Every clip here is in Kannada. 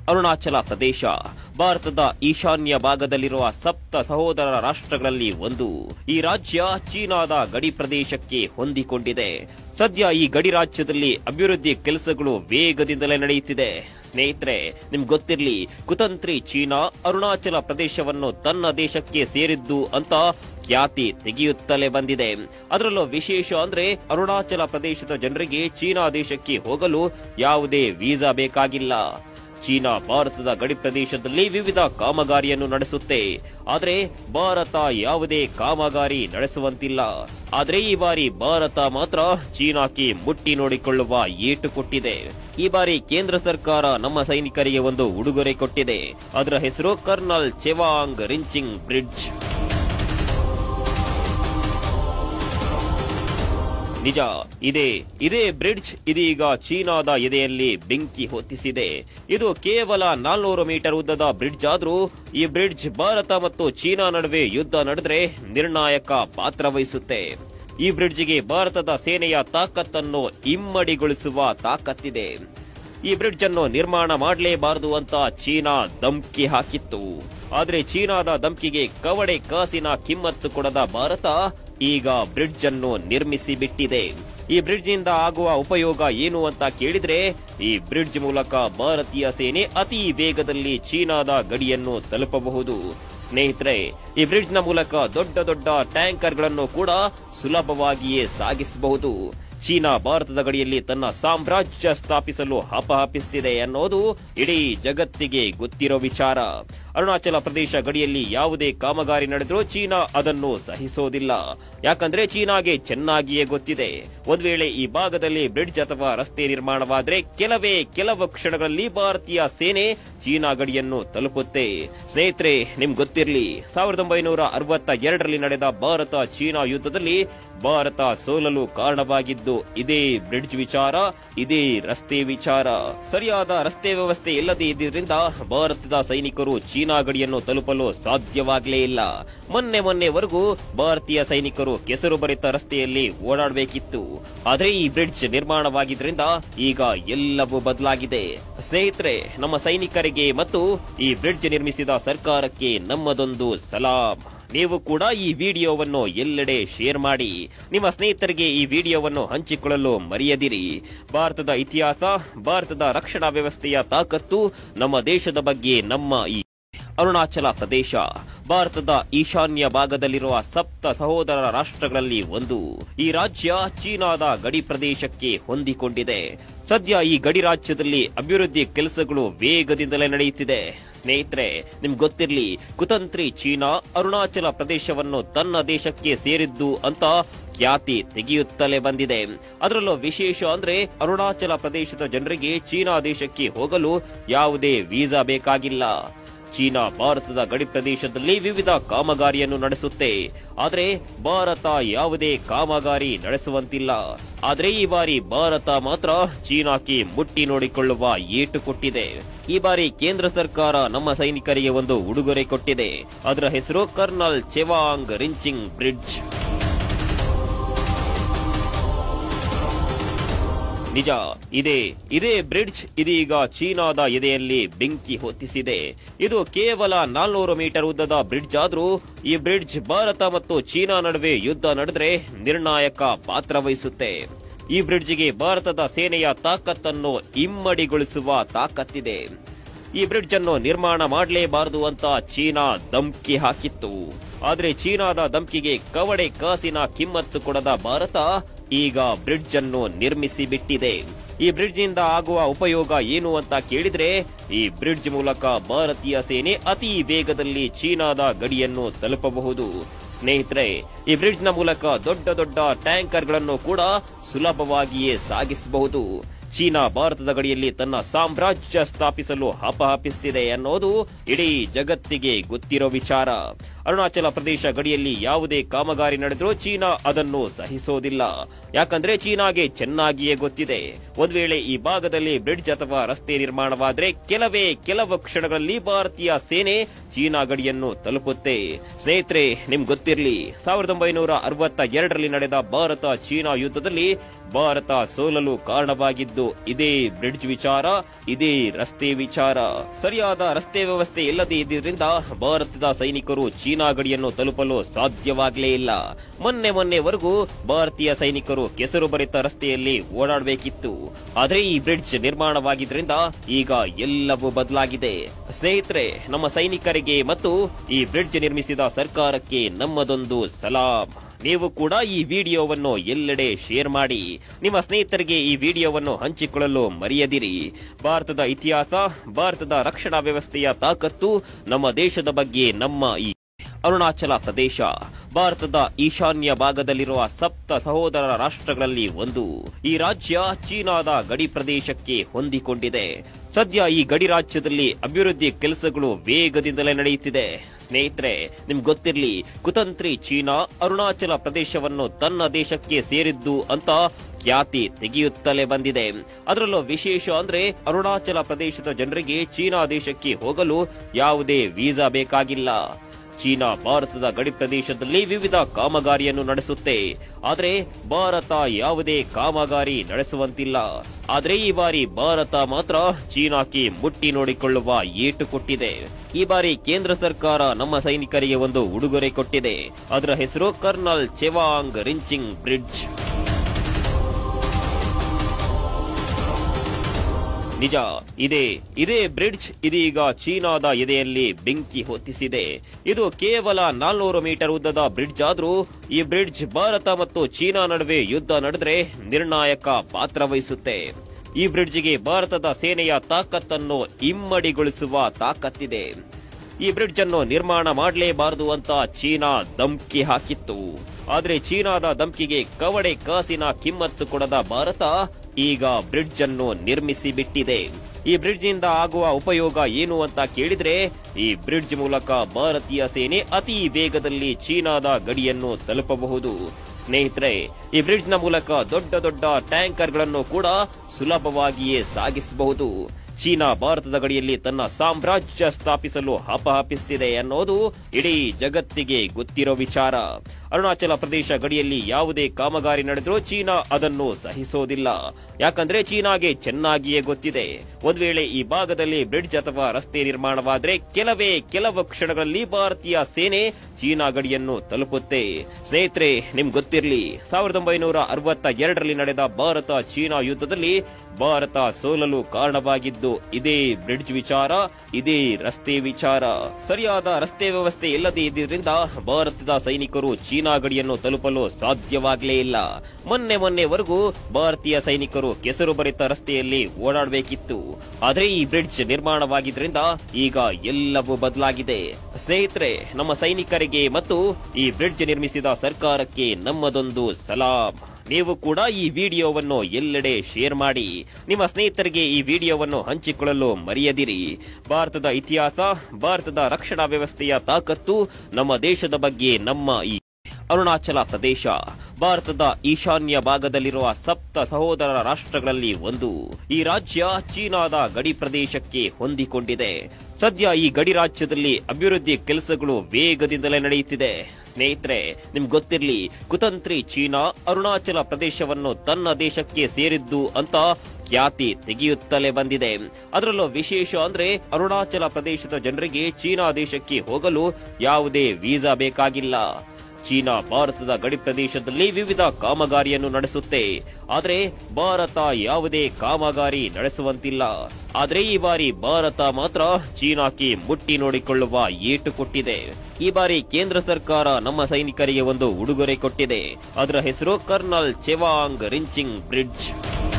ಅರುಣಾಚಲ ಪ್ರದೇಶ ಭಾರತದ ಈಶಾನ್ಯ ಭಾಗದಲ್ಲಿರುವ ಸಪ್ತ ಸಹೋದರ ರಾಷ್ಟ್ರಗಳಲ್ಲಿ ಒಂದು ಈ ರಾಜ್ಯ ಚೀನಾದ ಗಡಿ ಪ್ರದೇಶಕ್ಕೆ ಹೊಂದಿಕೊಂಡಿದೆ ಸದ್ಯ ಈ ಗಡಿ ರಾಜ್ಯದಲ್ಲಿ ಅಭಿವೃದ್ಧಿ ಕೆಲಸಗಳು ವೇಗದಿಂದಲೇ ನಡೆಯುತ್ತಿದೆ ಸ್ನೇಹಿತರೆ ನಿಮ್ಗೆ ಗೊತ್ತಿರ್ಲಿ ಕುತಂತ್ರಿ ಚೀನಾ ಅರುಣಾಚಲ ಪ್ರದೇಶವನ್ನು ತನ್ನ ದೇಶಕ್ಕೆ ಸೇರಿದ್ದು ಅಂತ ಖ್ಯಾತಿ ತೆಗೆಯುತ್ತಲೇ ಬಂದಿದೆ ಅದರಲ್ಲೂ ವಿಶೇಷ ಅಂದ್ರೆ ಅರುಣಾಚಲ ಪ್ರದೇಶದ ಜನರಿಗೆ ಚೀನಾ ದೇಶಕ್ಕೆ ಹೋಗಲು ಯಾವುದೇ ವೀಸಾ ಬೇಕಾಗಿಲ್ಲ ಚೀನಾ ಭಾರತದ ಗಡಿ ಪ್ರದೇಶದಲ್ಲಿ ವಿವಿಧ ಕಾಮಗಾರಿಯನ್ನು ನಡೆಸುತ್ತೆ ಆದರೆ ಭಾರತ ಯಾವುದೇ ಕಾಮಗಾರಿ ನಡೆಸುವಂತಿಲ್ಲ ಆದರೆ ಈ ಬಾರಿ ಭಾರತ ಮಾತ್ರ ಚೀನಾಕ್ಕೆ ಮುಟ್ಟಿ ನೋಡಿಕೊಳ್ಳುವ ಏಟು ಕೊಟ್ಟಿದೆ ಈ ಬಾರಿ ಕೇಂದ್ರ ಸರ್ಕಾರ ನಮ್ಮ ಸೈನಿಕರಿಗೆ ಒಂದು ಉಡುಗೊರೆ ಕೊಟ್ಟಿದೆ ಅದರ ಹೆಸರು ಕರ್ನಲ್ ಚೆವಾಂಗ್ ರಿಂಚಿಂಗ್ ಬ್ರಿಡ್ಜ್ ನಿಜ ಇದೇ ಇದೇ ಬ್ರಿಡ್ಜ್ ಇದೀಗ ಚೀನಾದ ಎದೆಯಲ್ಲಿ ಬೆಂಕಿ ಹೊತ್ತಿಸಿದೆ ಇದು ಕೇವಲ ನಾಲ್ನೂರು ಮೀಟರ್ ಉದ್ದದ ಬ್ರಿಡ್ಜ್ ಆದ್ರೂ ಈ ಬ್ರಿಡ್ಜ್ ಭಾರತ ಮತ್ತು ಚೀನಾ ನಡುವೆ ಯುದ್ಧ ನಡೆದ್ರೆ ನಿರ್ಣಾಯಕ ಪಾತ್ರ ವಹಿಸುತ್ತೆ ಈ ಬ್ರಿಡ್ಜ್ಗೆ ಭಾರತದ ಸೇನೆಯ ತಾಕತ್ತನ್ನು ಇಮ್ಮಡಿಗೊಳಿಸುವ ತಾಕತ್ತಿದೆ ಈ ಬ್ರಿಡ್ಜ್ ಅನ್ನು ನಿರ್ಮಾಣ ಮಾಡಲೇಬಾರದು ಅಂತ ಚೀನಾ ಧಮ್ಕಿ ಹಾಕಿತ್ತು ಆದ್ರೆ ಚೀನಾದ ಧಮ್ಕಿಗೆ ಕವಡೆ ಕಾಸಿನ ಕಿಮ್ಮತ್ತು ಕೊಡದ ಭಾರತ ಈಗ ಬ್ರಿಡ್ಜ್ ಅನ್ನು ನಿರ್ಮಿಸಿ ಬಿಟ್ಟಿದೆ ಈ ಬ್ರಿಡ್ಜ್ ನಿಂದ ಆಗುವ ಉಪಯೋಗ ಏನು ಅಂತ ಕೇಳಿದ್ರೆ ಈ ಬ್ರಿಡ್ಜ್ ಮೂಲಕ ಭಾರತೀಯ ಸೇನೆ ಅತಿ ವೇಗದಲ್ಲಿ ಚೀನಾದ ಗಡಿಯನ್ನು ತಲುಪಬಹುದು ಸ್ನೇಹಿತರೆ ಈ ಬ್ರಿಡ್ಜ್ ನ ಮೂಲಕ ದೊಡ್ಡ ದೊಡ್ಡ ಟ್ಯಾಂಕರ್ಗಳನ್ನು ಕೂಡ ಸುಲಭವಾಗಿಯೇ ಸಾಗಿಸಬಹುದು ಚೀನಾ ಭಾರತದ ಗಡಿಯಲ್ಲಿ ತನ್ನ ಸಾಮ್ರಾಜ್ಯ ಸ್ಥಾಪಿಸಲು ಹಪಹಪಿಸುತ್ತಿದೆ ಅನ್ನೋದು ಇಡೀ ಜಗತ್ತಿಗೆ ಗೊತ್ತಿರೋ ವಿಚಾರ ಅರುಣಾಚಲ ಪ್ರದೇಶ ಗಡಿಯಲ್ಲಿ ಯಾವುದೇ ಕಾಮಗಾರಿ ನಡೆದರೂ ಚೀನಾ ಅದನ್ನು ಸಹಿಸೋದಿಲ್ಲ ಯಾಕಂದ್ರೆ ಚೀನಾಗೆ ಚೆನ್ನಾಗಿಯೇ ಗೊತ್ತಿದೆ ಒಂದ್ ವೇಳೆ ಈ ಭಾಗದಲ್ಲಿ ಬ್ರಿಡ್ಜ್ ಅಥವಾ ರಸ್ತೆ ನಿರ್ಮಾಣವಾದ್ರೆ ಕೆಲವೇ ಕೆಲವು ಕ್ಷಣಗಳಲ್ಲಿ ಭಾರತೀಯ ಸೇನೆ ಚೀನಾ ಗಡಿಯನ್ನು ತಲುಪುತ್ತೆ ಸ್ನೇಹಿತರೆ ನಿಮ್ಗೆ ಗೊತ್ತಿರ್ಲಿ ಸಾವಿರದ ಒಂಬೈನೂರ ಅರವತ್ತ ಎರಡರಲ್ಲಿ ನಡೆದ ಭಾರತ ಚೀನಾ ಯುದ್ಧದಲ್ಲಿ ಭಾರತ ಸೋಲಲು ಕಾರಣವಾಗಿದ್ದು ಇದೇ ಬ್ರಿಡ್ಜ್ ವಿಚಾರ ಇದೇ ರಸ್ತೆ ವಿಚಾರ ಸರಿಯಾದ ರಸ್ತೆ ವ್ಯವಸ್ಥೆ ಇಲ್ಲದೆ ಇದ್ದಿದ್ರಿಂದ ಭಾರತದ ಸೈನಿಕರು ಚೀನಾ ಗಡಿಯನ್ನು ತಲುಪಲು ಸಾಧ್ಯವಾಗಲೇ ಇಲ್ಲ ಮೊನ್ನೆ ಮೊನ್ನೆವರೆಗೂ ಭಾರತೀಯ ಸೈನಿಕರು ಕೆಸರು ಭರಿತ ರಸ್ತೆಯಲ್ಲಿ ಓಡಾಡಬೇಕಿತ್ತು ಆದ್ರೆ ಈ ಬ್ರಿಡ್ಜ್ ನಿರ್ಮಾಣವಾಗಿದ್ರಿಂದ ಈಗ ಎಲ್ಲವೂ ಬದಲಾಗಿದೆ ಸ್ನೇಹಿತರೆ ನಮ್ಮ ಸೈನಿಕರಿಗೆ ಮತ್ತು ಈ ಬ್ರಿಡ್ಜ್ ನಿರ್ಮಿಸಿದ ಸರ್ಕಾರಕ್ಕೆ ನಮ್ಮದೊಂದು ಸಲಾಂ ನೀವು ಕೂಡ ಈ ವಿಡಿಯೋವನ್ನು ಎಲ್ಲೆಡೆ ಶೇರ್ ಮಾಡಿ ನಿಮ್ಮ ಸ್ನೇಹಿತರಿಗೆ ಈ ವಿಡಿಯೋವನ್ನು ಹಂಚಿಕೊಳ್ಳಲು ಮರೆಯದಿರಿ ಭಾರತದ ಇತಿಹಾಸ ಭಾರತದ ರಕ್ಷಣಾ ವ್ಯವಸ್ಥೆಯ ತಾಕತ್ತು ನಮ್ಮ ದೇಶದ ಬಗ್ಗೆ ನಮ್ಮ ಈ ಅರುಣಾಚಲ ಪ್ರದೇಶ ಭಾರತದ ಈಶಾನ್ಯ ಭಾಗದಲ್ಲಿರುವ ಸಪ್ತ ಸಹೋದರ ರಾಷ್ಟ್ರಗಳಲ್ಲಿ ಒಂದು ಈ ರಾಜ್ಯ ಚೀನಾದ ಗಡಿ ಪ್ರದೇಶಕ್ಕೆ ಹೊಂದಿಕೊಂಡಿದೆ ಸದ್ಯ ಈ ಗಡಿ ರಾಜ್ಯದಲ್ಲಿ ಅಭಿವೃದ್ಧಿ ಕೆಲಸಗಳು ವೇಗದಿಂದಲೇ ನಡೆಯುತ್ತಿದೆ ಸ್ನೇಹಿತರೆ ನಿಮ್ಗೆ ಗೊತ್ತಿರ್ಲಿ ಕುತಂತ್ರಿ ಚೀನಾ ಅರುಣಾಚಲ ಪ್ರದೇಶವನ್ನು ತನ್ನ ದೇಶಕ್ಕೆ ಸೇರಿದ್ದು ಅಂತ ಖ್ಯಾತಿ ತೆಗೆಯುತ್ತಲೇ ಬಂದಿದೆ ಅದರಲ್ಲೂ ವಿಶೇಷ ಅಂದ್ರೆ ಅರುಣಾಚಲ ಪ್ರದೇಶದ ಜನರಿಗೆ ಚೀನಾ ದೇಶಕ್ಕೆ ಹೋಗಲು ಯಾವುದೇ ವೀಸಾ ಬೇಕಾಗಿಲ್ಲ ಚೀನಾ ಭಾರತದ ಗಡಿ ಪ್ರದೇಶದಲ್ಲಿ ವಿವಿಧ ಕಾಮಗಾರಿಯನ್ನು ನಡೆಸುತ್ತೆ ಆದರೆ ಭಾರತ ಯಾವುದೇ ಕಾಮಗಾರಿ ನಡೆಸುವಂತಿಲ್ಲ ಆದರೆ ಈ ಬಾರಿ ಭಾರತ ಮಾತ್ರ ಚೀನಾಕ್ಕೆ ಮುಟ್ಟಿ ನೋಡಿಕೊಳ್ಳುವ ಏಟು ಕೊಟ್ಟಿದೆ ಈ ಬಾರಿ ಕೇಂದ್ರ ಸರ್ಕಾರ ನಮ್ಮ ಸೈನಿಕರಿಗೆ ಒಂದು ಉಡುಗೊರೆ ಕೊಟ್ಟಿದೆ ಅದರ ಹೆಸರು ಕರ್ನಲ್ ಚೆವಾಂಗ್ ರಿಂಚಿಂಗ್ ಬ್ರಿಡ್ಜ್ ನಿಜ ಇದೇ ಇದೇ ಬ್ರಿಡ್ಜ್ ಇದೀಗ ಚೀನಾದ ಎದೆಯಲ್ಲಿ ಬೆಂಕಿ ಹೊತ್ತಿಸಿದೆ ಇದು ಕೇವಲ ನಾಲ್ನೂರು ಮೀಟರ್ ಉದ್ದದ ಬ್ರಿಡ್ಜ್ ಆದ್ರೂ ಈ ಬ್ರಿಡ್ಜ್ ಭಾರತ ಮತ್ತು ಚೀನಾ ನಡುವೆ ಯುದ್ಧ ನಡೆದ್ರೆ ನಿರ್ಣಾಯಕ ಪಾತ್ರ ವಹಿಸುತ್ತೆ ಈ ಬ್ರಿಡ್ಜ್ಗೆ ಭಾರತದ ಸೇನೆಯ ತಾಕತ್ತನ್ನು ಇಮ್ಮಡಿಗೊಳಿಸುವ ತಾಕತ್ತಿದೆ ಈ ಬ್ರಿಡ್ಜ್ ಅನ್ನು ನಿರ್ಮಾಣ ಮಾಡಲೇಬಾರದು ಅಂತ ಚೀನಾ ಧಮ್ಕಿ ಹಾಕಿತ್ತು ಆದ್ರೆ ಚೀನಾದ ಧಮ್ಕಿಗೆ ಕವಡೆ ಕಾಸಿನ ಕಿಮ್ಮತ್ತು ಕೊಡದ ಭಾರತ ಈಗ ಬ್ರಿಡ್ಜ್ ಅನ್ನು ನಿರ್ಮಿಸಿ ಬಿಟ್ಟಿದೆ ಈ ಬ್ರಿಡ್ಜ್ ನಿಂದ ಆಗುವ ಉಪಯೋಗ ಏನು ಅಂತ ಕೇಳಿದ್ರೆ ಈ ಬ್ರಿಡ್ಜ್ ಮೂಲಕ ಭಾರತೀಯ ಸೇನೆ ಅತಿ ವೇಗದಲ್ಲಿ ಚೀನಾದ ಗಡಿಯನ್ನು ತಲುಪಬಹುದು ಸ್ನೇಹಿತರೆ ಈ ಬ್ರಿಡ್ಜ್ ನ ಮೂಲಕ ದೊಡ್ಡ ದೊಡ್ಡ ಟ್ಯಾಂಕರ್ಗಳನ್ನು ಕೂಡ ಸುಲಭವಾಗಿಯೇ ಸಾಗಿಸಬಹುದು ಚೀನಾ ಭಾರತದ ಗಡಿಯಲ್ಲಿ ತನ್ನ ಸಾಮ್ರಾಜ್ಯ ಸ್ಥಾಪಿಸಲು ಹಪಹಪಿಸುತ್ತಿದೆ ಅನ್ನೋದು ಇಡೀ ಜಗತ್ತಿಗೆ ಗೊತ್ತಿರೋ ವಿಚಾರ ಅರುಣಾಚಲ ಪ್ರದೇಶ ಗಡಿಯಲ್ಲಿ ಯಾವುದೇ ಕಾಮಗಾರಿ ನಡೆದರೂ ಚೀನಾ ಅದನ್ನು ಸಹಿಸೋದಿಲ್ಲ ಯಾಕಂದ್ರೆ ಚೀನಾಗೆ ಚೆನ್ನಾಗಿಯೇ ಗೊತ್ತಿದೆ ಒಂದ್ ವೇಳೆ ಈ ಭಾಗದಲ್ಲಿ ಬ್ರಿಡ್ಜ್ ಅಥವಾ ರಸ್ತೆ ನಿರ್ಮಾಣವಾದ್ರೆ ಕೆಲವೇ ಕೆಲವು ಕ್ಷಣಗಳಲ್ಲಿ ಭಾರತೀಯ ಸೇನೆ ಚೀನಾ ಗಡಿಯನ್ನು ತಲುಪುತ್ತೆ ಸ್ನೇಹಿತರೆ ನಿಮ್ಗೆ ಗೊತ್ತಿರ್ಲಿ ಸಾವಿರದ ಒಂಬೈನೂರ ಅರವತ್ತ ಎರಡರಲ್ಲಿ ನಡೆದ ಭಾರತ ಚೀನಾ ಯುದ್ಧದಲ್ಲಿ ಭಾರತ ಸೋಲಲು ಕಾರಣವಾಗಿದ್ದು ಇದೇ ಬ್ರಿಡ್ಜ್ ವಿಚಾರ ಇದೇ ರಸ್ತೆ ವಿಚಾರ ಸರಿಯಾದ ರಸ್ತೆ ವ್ಯವಸ್ಥೆ ಇಲ್ಲದೆ ಇದ್ದಿದ್ರಿಂದ ಭಾರತದ ಸೈನಿಕರು ಚೀನಾ ಗಡಿಯನ್ನು ತಲುಪಲು ಸಾಧ್ಯವಾಗಲೇ ಇಲ್ಲ ಮೊನ್ನೆ ಮೊನ್ನೆವರೆಗೂ ಭಾರತೀಯ ಸೈನಿಕರು ಕೆಸರು ಭರಿತ ರಸ್ತೆಯಲ್ಲಿ ಓಡಾಡಬೇಕಿತ್ತು ಆದ್ರೆ ಈ ಬ್ರಿಡ್ಜ್ ನಿರ್ಮಾಣವಾಗಿದ್ರಿಂದ ಈಗ ಎಲ್ಲವೂ ಬದಲಾಗಿದೆ ಸ್ನೇಹಿತರೆ ನಮ್ಮ ಸೈನಿಕರಿಗೆ ಮತ್ತು ಈ ಬ್ರಿಡ್ಜ್ ನಿರ್ಮಿಸಿದ ಸರ್ಕಾರಕ್ಕೆ ನಮ್ಮದೊಂದು ಸಲಾಂ ನೀವು ಕೂಡ ಈ ವಿಡಿಯೋವನ್ನು ಎಲ್ಲೆಡೆ ಶೇರ್ ಮಾಡಿ ನಿಮ್ಮ ಸ್ನೇಹಿತರಿಗೆ ಈ ವಿಡಿಯೋವನ್ನು ಹಂಚಿಕೊಳ್ಳಲು ಮರೆಯದಿರಿ ಭಾರತದ ಇತಿಹಾಸ ಭಾರತದ ರಕ್ಷಣಾ ವ್ಯವಸ್ಥೆಯ ತಾಕತ್ತು ನಮ್ಮ ದೇಶದ ಬಗ್ಗೆ ನಮ್ಮ ಈ ಅರುಣಾಚಲ ಪ್ರದೇಶ ಭಾರತದ ಈಶಾನ್ಯ ಭಾಗದಲ್ಲಿರುವ ಸಪ್ತ ಸಹೋದರ ರಾಷ್ಟ್ರಗಳಲ್ಲಿ ಒಂದು ಈ ರಾಜ್ಯ ಚೀನಾದ ಗಡಿ ಪ್ರದೇಶಕ್ಕೆ ಹೊಂದಿಕೊಂಡಿದೆ ಸದ್ಯ ಈ ಗಡಿ ರಾಜ್ಯದಲ್ಲಿ ಅಭಿವೃದ್ಧಿ ಕೆಲಸಗಳು ವೇಗದಿಂದಲೇ ನಡೆಯುತ್ತಿದೆ ಸ್ನೇಹಿತರೆ ನಿಮ್ಗೆ ಗೊತ್ತಿರ್ಲಿ ಕುತಂತ್ರಿ ಚೀನಾ ಅರುಣಾಚಲ ಪ್ರದೇಶವನ್ನು ತನ್ನ ದೇಶಕ್ಕೆ ಸೇರಿದ್ದು ಅಂತ ಖ್ಯಾತಿ ತೆಗೆಯುತ್ತಲೇ ಬಂದಿದೆ ಅದರಲ್ಲೂ ವಿಶೇಷ ಅಂದ್ರೆ ಅರುಣಾಚಲ ಪ್ರದೇಶದ ಜನರಿಗೆ ಚೀನಾ ದೇಶಕ್ಕೆ ಹೋಗಲು ಯಾವುದೇ ವೀಸಾ ಬೇಕಾಗಿಲ್ಲ ಚೀನಾ ಭಾರತದ ಗಡಿ ಪ್ರದೇಶದಲ್ಲಿ ವಿವಿಧ ಕಾಮಗಾರಿಯನ್ನು ನಡೆಸುತ್ತೆ ಆದರೆ ಭಾರತ ಯಾವುದೇ ಕಾಮಗಾರಿ ನಡೆಸುವಂತಿಲ್ಲ ಆದರೆ ಈ ಬಾರಿ ಭಾರತ ಮಾತ್ರ ಚೀನಾಕ್ಕೆ ಮುಟ್ಟಿ ನೋಡಿಕೊಳ್ಳುವ ಏಟು ಕೊಟ್ಟಿದೆ ಈ ಬಾರಿ ಕೇಂದ್ರ ಸರ್ಕಾರ ನಮ್ಮ ಸೈನಿಕರಿಗೆ ಒಂದು ಉಡುಗೊರೆ ಕೊಟ್ಟಿದೆ ಅದರ ಹೆಸರು ಕರ್ನಲ್ ಚೆವಾಂಗ್ ರಿಂಚಿಂಗ್ ಬ್ರಿಡ್ಜ್ ನಿಜ ಇದೇ ಇದೇ ಬ್ರಿಡ್ಜ್ ಇದೀಗ ಚೀನಾದ ಎದೆಯಲ್ಲಿ ಬೆಂಕಿ ಹೊತ್ತಿಸಿದೆ ಇದು ಕೇವಲ ನಾಲ್ನೂರು ಮೀಟರ್ ಉದ್ದದ ಬ್ರಿಡ್ಜ್ ಆದ್ರೂ ಈ ಬ್ರಿಡ್ಜ್ ಭಾರತ ಮತ್ತು ಚೀನಾ ನಡುವೆ ಯುದ್ಧ ನಡೆದ್ರೆ ನಿರ್ಣಾಯಕ ಪಾತ್ರ ವಹಿಸುತ್ತೆ ಈ ಬ್ರಿಡ್ಜ್ಗೆ ಭಾರತದ ಸೇನೆಯ ತಾಕತ್ತನ್ನು ಇಮ್ಮಡಿಗೊಳಿಸುವ ತಾಕತ್ತಿದೆ ಈ ಬ್ರಿಡ್ಜ್ ಅನ್ನು ನಿರ್ಮಾಣ ಮಾಡಲೇಬಾರದು ಅಂತ ಚೀನಾ ಧಮ್ಕಿ ಹಾಕಿತ್ತು ಆದ್ರೆ ಚೀನಾದ ಧಮ್ಕಿಗೆ ಕವಡೆ ಕಾಸಿನ ಕಿಮ್ಮತ್ತು ಕೊಡದ ಭಾರತ ಈಗ ಬ್ರಿಡ್ಜ್ ಅನ್ನು ನಿರ್ಮಿಸಿ ಬಿಟ್ಟಿದೆ ಈ ಬ್ರಿಡ್ಜ್ ನಿಂದ ಆಗುವ ಉಪಯೋಗ ಏನು ಅಂತ ಕೇಳಿದ್ರೆ ಈ ಬ್ರಿಡ್ಜ್ ಮೂಲಕ ಭಾರತೀಯ ಸೇನೆ ಅತಿ ವೇಗದಲ್ಲಿ ಚೀನಾದ ಗಡಿಯನ್ನು ತಲುಪಬಹುದು ಸ್ನೇಹಿತರೆ ಈ ಬ್ರಿಡ್ಜ್ ನ ಮೂಲಕ ದೊಡ್ಡ ದೊಡ್ಡ ಟ್ಯಾಂಕರ್ ಗಳನ್ನು ಕೂಡ ಸುಲಭವಾಗಿಯೇ ಸಾಗಿಸಬಹುದು ಚೀನಾ ಭಾರತದ ಗಡಿಯಲ್ಲಿ ತನ್ನ ಸಾಮ್ರಾಜ್ಯ ಸ್ಥಾಪಿಸಲು ಹಪಹಪಿಸುತ್ತಿದೆ ಅನ್ನೋದು ಇಡೀ ಜಗತ್ತಿಗೆ ಗೊತ್ತಿರೋ ವಿಚಾರ ಅರುಣಾಚಲ ಪ್ರದೇಶ ಗಡಿಯಲ್ಲಿ ಯಾವುದೇ ಕಾಮಗಾರಿ ನಡೆದರೂ ಚೀನಾ ಅದನ್ನು ಸಹಿಸೋದಿಲ್ಲ ಯಾಕಂದ್ರೆ ಚೀನಾಗೆ ಚೆನ್ನಾಗಿಯೇ ಗೊತ್ತಿದೆ ಒಂದ್ ವೇಳೆ ಈ ಭಾಗದಲ್ಲಿ ಬ್ರಿಡ್ಜ್ ಅಥವಾ ರಸ್ತೆ ನಿರ್ಮಾಣವಾದ್ರೆ ಕೆಲವೇ ಕೆಲವು ಕ್ಷಣಗಳಲ್ಲಿ ಭಾರತೀಯ ಸೇನೆ ಚೀನಾ ಗಡಿಯನ್ನು ತಲುಪುತ್ತೆ ಸ್ನೇಹಿತರೆ ನಿಮ್ಗೆ ಗೊತ್ತಿರ್ಲಿ ಸಾವಿರದ ಒಂಬೈನೂರ ಅರವತ್ತ ಎರಡರಲ್ಲಿ ನಡೆದ ಭಾರತ ಚೀನಾ ಯುದ್ಧದಲ್ಲಿ ಭಾರತ ಸೋಲಲು ಕಾರಣವಾಗಿದ್ದು ಇದೇ ಬ್ರಿಡ್ಜ್ ವಿಚಾರ ಇದೇ ರಸ್ತೆ ವಿಚಾರ ಸರಿಯಾದ ರಸ್ತೆ ವ್ಯವಸ್ಥೆ ಇಲ್ಲದೆ ಇದ್ದಿದ್ರಿಂದ ಭಾರತದ ಸೈನಿಕರು ಚೀನಾ ಗಡಿಯನ್ನು ತಲುಪಲು ಸಾಧ್ಯವಾಗಲೇ ಇಲ್ಲ ಮೊನ್ನೆ ಮೊನ್ನೆವರೆಗೂ ಭಾರತೀಯ ಸೈನಿಕರು ಕೆಸರು ಭರಿತ ರಸ್ತೆಯಲ್ಲಿ ಓಡಾಡಬೇಕಿತ್ತು ಆದ್ರೆ ಈ ಬ್ರಿಡ್ಜ್ ನಿರ್ಮಾಣವಾಗಿದ್ರಿಂದ ಈಗ ಎಲ್ಲವೂ ಬದಲಾಗಿದೆ ಸ್ನೇಹಿತರೆ ನಮ್ಮ ಸೈನಿಕರಿಗೆ ಮತ್ತು ಈ ಬ್ರಿಡ್ಜ್ ನಿರ್ಮಿಸಿದ ಸರ್ಕಾರಕ್ಕೆ ನಮ್ಮದೊಂದು ಸಲಾಂ ನೀವು ಕೂಡ ಈ ವಿಡಿಯೋವನ್ನು ಎಲ್ಲೆಡೆ ಶೇರ್ ಮಾಡಿ ನಿಮ್ಮ ಸ್ನೇಹಿತರಿಗೆ ಈ ವಿಡಿಯೋವನ್ನು ಹಂಚಿಕೊಳ್ಳಲು ಮರೆಯದಿರಿ ಭಾರತದ ಇತಿಹಾಸ ಭಾರತದ ರಕ್ಷಣಾ ವ್ಯವಸ್ಥೆಯ ತಾಕತ್ತು ನಮ್ಮ ದೇಶದ ಬಗ್ಗೆ ನಮ್ಮ ಈ ಅರುಣಾಚಲ ಪ್ರದೇಶ ಭಾರತದ ಈಶಾನ್ಯ ಭಾಗದಲ್ಲಿರುವ ಸಪ್ತ ಸಹೋದರ ರಾಷ್ಟ್ರಗಳಲ್ಲಿ ಒಂದು ಈ ರಾಜ್ಯ ಚೀನಾದ ಗಡಿ ಪ್ರದೇಶಕ್ಕೆ ಹೊಂದಿಕೊಂಡಿದೆ ಸದ್ಯ ಈ ಗಡಿ ರಾಜ್ಯದಲ್ಲಿ ಅಭಿವೃದ್ಧಿ ಕೆಲಸಗಳು ವೇಗದಿಂದಲೇ ನಡೆಯುತ್ತಿದೆ ಸ್ನೇಹಿತರೆ ನಿಮ್ಗೆ ಗೊತ್ತಿರ್ಲಿ ಕುತಂತ್ರಿ ಚೀನಾ ಅರುಣಾಚಲ ಪ್ರದೇಶವನ್ನು ತನ್ನ ದೇಶಕ್ಕೆ ಸೇರಿದ್ದು ಅಂತ ಖ್ಯಾತಿ ತೆಗೆಯುತ್ತಲೇ ಬಂದಿದೆ ಅದರಲ್ಲೂ ವಿಶೇಷ ಅಂದ್ರೆ ಅರುಣಾಚಲ ಪ್ರದೇಶದ ಜನರಿಗೆ ಚೀನಾ ದೇಶಕ್ಕೆ ಹೋಗಲು ಯಾವುದೇ ವೀಸಾ ಬೇಕಾಗಿಲ್ಲ ಚೀನಾ ಭಾರತದ ಗಡಿ ಪ್ರದೇಶದಲ್ಲಿ ವಿವಿಧ ಕಾಮಗಾರಿಯನ್ನು ನಡೆಸುತ್ತೆ ಆದರೆ ಭಾರತ ಯಾವುದೇ ಕಾಮಗಾರಿ ನಡೆಸುವಂತಿಲ್ಲ ಆದ್ರೆ ಈ ಬಾರಿ ಭಾರತ ಮಾತ್ರ ಚೀನಾಕ್ಕೆ ಮುಟ್ಟಿ ನೋಡಿಕೊಳ್ಳುವ ಏಟು ಕೊಟ್ಟಿದೆ ಈ ಬಾರಿ ಕೇಂದ್ರ ಸರ್ಕಾರ ನಮ್ಮ ಸೈನಿಕರಿಗೆ ಒಂದು ಉಡುಗೊರೆ ಕೊಟ್ಟಿದೆ ಅದರ ಹೆಸರು ಕರ್ನಲ್ ಚೆವಾಂಗ್ ರಿಂಚಿಂಗ್ ಬ್ರಿಡ್ಜ್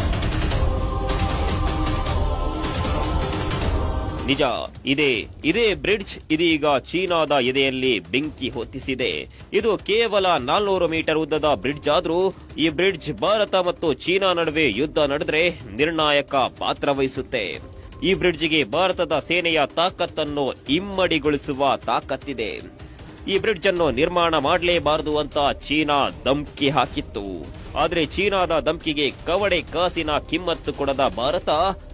ನಿಜ ಇದೇ ಇದೇ ಬ್ರಿಡ್ಜ್ ಇದೀಗ ಚೀನಾದ ಎದೆಯಲ್ಲಿ ಬೆಂಕಿ ಹೊತ್ತಿಸಿದೆ ಇದು ಕೇವಲ ನಾಲ್ನೂರು ಮೀಟರ್ ಉದ್ದದ ಬ್ರಿಡ್ಜ್ ಆದ್ರೂ ಈ ಬ್ರಿಡ್ಜ್ ಭಾರತ ಮತ್ತು ಚೀನಾ ನಡುವೆ ಯುದ್ಧ ನಡೆದ್ರೆ ನಿರ್ಣಾಯಕ ಪಾತ್ರ ವಹಿಸುತ್ತೆ ಈ ಬ್ರಿಡ್ಜ್ಗೆ ಭಾರತದ ಸೇನೆಯ ತಾಕತ್ತನ್ನು ಇಮ್ಮಡಿಗೊಳಿಸುವ ತಾಕತ್ತಿದೆ ಈ ಬ್ರಿಡ್ಜ್ ಅನ್ನು ನಿರ್ಮಾಣ ಮಾಡಲೇಬಾರದು ಅಂತ ಚೀನಾ ಧಮ್ಕಿ ಹಾಕಿತ್ತು ಆದ್ರೆ ಚೀನಾದ ಧಮ್ಕಿಗೆ ಕವಡೆ ಕಾಸಿನ ಕಿಮ್ಮತ್ತು ಕೊಡದ ಭಾರತ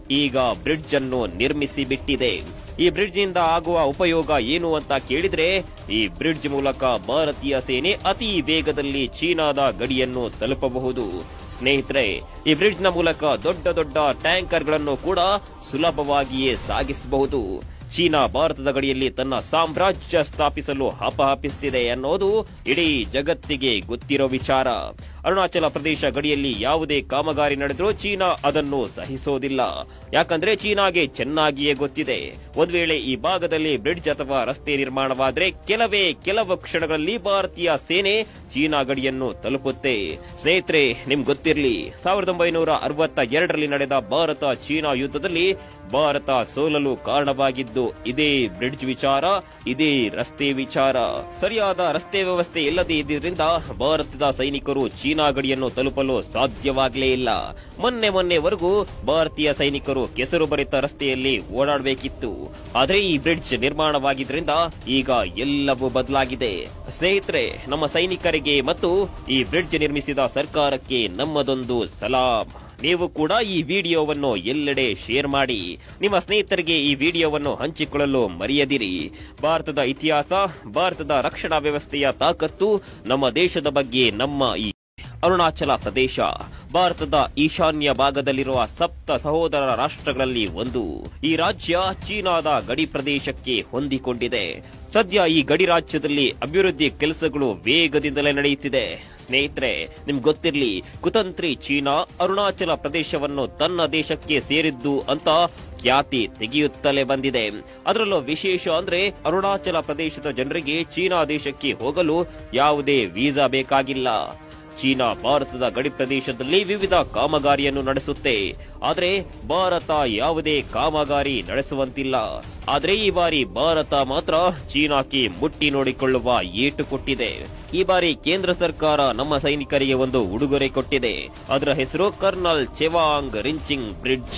ಈಗ ಬ್ರಿಡ್ಜ್ ಅನ್ನು ನಿರ್ಮಿಸಿ ಬಿಟ್ಟಿದೆ ಈ ಬ್ರಿಡ್ಜ್ ನಿಂದ ಆಗುವ ಉಪಯೋಗ ಏನು ಅಂತ ಕೇಳಿದ್ರೆ ಈ ಬ್ರಿಡ್ಜ್ ಮೂಲಕ ಭಾರತೀಯ ಸೇನೆ ಅತಿ ವೇಗದಲ್ಲಿ ಚೀನಾದ ಗಡಿಯನ್ನು ತಲುಪಬಹುದು ಸ್ನೇಹಿತರೆ ಈ ಬ್ರಿಡ್ಜ್ ನ ಮೂಲಕ ದೊಡ್ಡ ದೊಡ್ಡ ಟ್ಯಾಂಕರ್ ಗಳನ್ನು ಕೂಡ ಸುಲಭವಾಗಿಯೇ ಸಾಗಿಸಬಹುದು ಚೀನಾ ಭಾರತದ ಗಡಿಯಲ್ಲಿ ತನ್ನ ಸಾಮ್ರಾಜ್ಯ ಸ್ಥಾಪಿಸಲು ಹಪಹಪಿಸುತ್ತಿದೆ ಅನ್ನೋದು ಇಡೀ ಜಗತ್ತಿಗೆ ಗೊತ್ತಿರೋ ವಿಚಾರ ಅರುಣಾಚಲ ಪ್ರದೇಶ ಗಡಿಯಲ್ಲಿ ಯಾವುದೇ ಕಾಮಗಾರಿ ನಡೆದರೂ ಚೀನಾ ಅದನ್ನು ಸಹಿಸೋದಿಲ್ಲ ಯಾಕಂದ್ರೆ ಚೀನಾಗೆ ಚೆನ್ನಾಗಿಯೇ ಗೊತ್ತಿದೆ ಒಂದ್ ವೇಳೆ ಈ ಭಾಗದಲ್ಲಿ ಬ್ರಿಡ್ಜ್ ಅಥವಾ ರಸ್ತೆ ನಿರ್ಮಾಣವಾದ್ರೆ ಕೆಲವೇ ಕೆಲವು ಕ್ಷಣಗಳಲ್ಲಿ ಭಾರತೀಯ ಸೇನೆ ಚೀನಾ ಗಡಿಯನ್ನು ತಲುಪುತ್ತೆ ಸ್ನೇಹಿತರೆ ನಿಮ್ಗೆ ಗೊತ್ತಿರ್ಲಿ ಸಾವಿರದ ಒಂಬೈನೂರ ಅರವತ್ತ ಎರಡರಲ್ಲಿ ನಡೆದ ಭಾರತ ಚೀನಾ ಯುದ್ಧದಲ್ಲಿ ಭಾರತ ಸೋಲಲು ಕಾರಣವಾಗಿದ್ದು ಇದೇ ಬ್ರಿಡ್ಜ್ ವಿಚಾರ ಇದೇ ರಸ್ತೆ ವಿಚಾರ ಸರಿಯಾದ ರಸ್ತೆ ವ್ಯವಸ್ಥೆ ಇಲ್ಲದೆ ಇದ್ದಿದ್ರಿಂದ ಭಾರತದ ಸೈನಿಕರು ಚೀನಾ ಗಡಿಯನ್ನು ತಲುಪಲು ಸಾಧ್ಯವಾಗಲೇ ಇಲ್ಲ ಮೊನ್ನೆ ಮೊನ್ನೆವರೆಗೂ ಭಾರತೀಯ ಸೈನಿಕರು ಕೆಸರು ಭರಿತ ರಸ್ತೆಯಲ್ಲಿ ಓಡಾಡಬೇಕಿತ್ತು ಆದ್ರೆ ಈ ಬ್ರಿಡ್ಜ್ ನಿರ್ಮಾಣವಾಗಿದ್ರಿಂದ ಈಗ ಎಲ್ಲವೂ ಬದಲಾಗಿದೆ ಸ್ನೇಹಿತರೆ ನಮ್ಮ ಸೈನಿಕರಿಗೆ ಮತ್ತು ಈ ಬ್ರಿಡ್ಜ್ ನಿರ್ಮಿಸಿದ ಸರ್ಕಾರಕ್ಕೆ ನಮ್ಮದೊಂದು ಸಲಾಂ ನೀವು ಕೂಡ ಈ ವಿಡಿಯೋವನ್ನು ಎಲ್ಲೆಡೆ ಶೇರ್ ಮಾಡಿ ನಿಮ್ಮ ಸ್ನೇಹಿತರಿಗೆ ಈ ವಿಡಿಯೋವನ್ನು ಹಂಚಿಕೊಳ್ಳಲು ಮರೆಯದಿರಿ ಭಾರತದ ಇತಿಹಾಸ ಭಾರತದ ರಕ್ಷಣಾ ವ್ಯವಸ್ಥೆಯ ತಾಕತ್ತು ನಮ್ಮ ದೇಶದ ಬಗ್ಗೆ ನಮ್ಮ ಈ ಅರುಣಾಚಲ ಪ್ರದೇಶ ಭಾರತದ ಈಶಾನ್ಯ ಭಾಗದಲ್ಲಿರುವ ಸಪ್ತ ಸಹೋದರ ರಾಷ್ಟ್ರಗಳಲ್ಲಿ ಒಂದು ಈ ರಾಜ್ಯ ಚೀನಾದ ಗಡಿ ಪ್ರದೇಶಕ್ಕೆ ಹೊಂದಿಕೊಂಡಿದೆ ಸದ್ಯ ಈ ಗಡಿ ರಾಜ್ಯದಲ್ಲಿ ಅಭಿವೃದ್ಧಿ ಕೆಲಸಗಳು ವೇಗದಿಂದಲೇ ನಡೆಯುತ್ತಿದೆ ಸ್ನೇಹಿತರೆ ನಿಮ್ಗೆ ಗೊತ್ತಿರ್ಲಿ ಕುತಂತ್ರಿ ಚೀನಾ ಅರುಣಾಚಲ ಪ್ರದೇಶವನ್ನು ತನ್ನ ದೇಶಕ್ಕೆ ಸೇರಿದ್ದು ಅಂತ ಖ್ಯಾತಿ ತೆಗೆಯುತ್ತಲೇ ಬಂದಿದೆ ಅದರಲ್ಲೂ ವಿಶೇಷ ಅಂದ್ರೆ ಅರುಣಾಚಲ ಪ್ರದೇಶದ ಜನರಿಗೆ ಚೀನಾ ದೇಶಕ್ಕೆ ಹೋಗಲು ಯಾವುದೇ ವೀಸಾ ಬೇಕಾಗಿಲ್ಲ ಚೀನಾ ಭಾರತದ ಗಡಿ ಪ್ರದೇಶದಲ್ಲಿ ವಿವಿಧ ಕಾಮಗಾರಿಯನ್ನು ನಡೆಸುತ್ತೆ ಆದರೆ ಭಾರತ ಯಾವುದೇ ಕಾಮಗಾರಿ ನಡೆಸುವಂತಿಲ್ಲ ಆದರೆ ಈ ಬಾರಿ ಭಾರತ ಮಾತ್ರ ಚೀನಾಕ್ಕೆ ಮುಟ್ಟಿ ನೋಡಿಕೊಳ್ಳುವ ಏಟು ಕೊಟ್ಟಿದೆ ಈ ಬಾರಿ ಕೇಂದ್ರ ಸರ್ಕಾರ ನಮ್ಮ ಸೈನಿಕರಿಗೆ ಒಂದು ಉಡುಗೊರೆ ಕೊಟ್ಟಿದೆ ಅದರ ಹೆಸರು ಕರ್ನಲ್ ಚೆವಾಂಗ್ ರಿಂಚಿಂಗ್ ಬ್ರಿಡ್ಜ್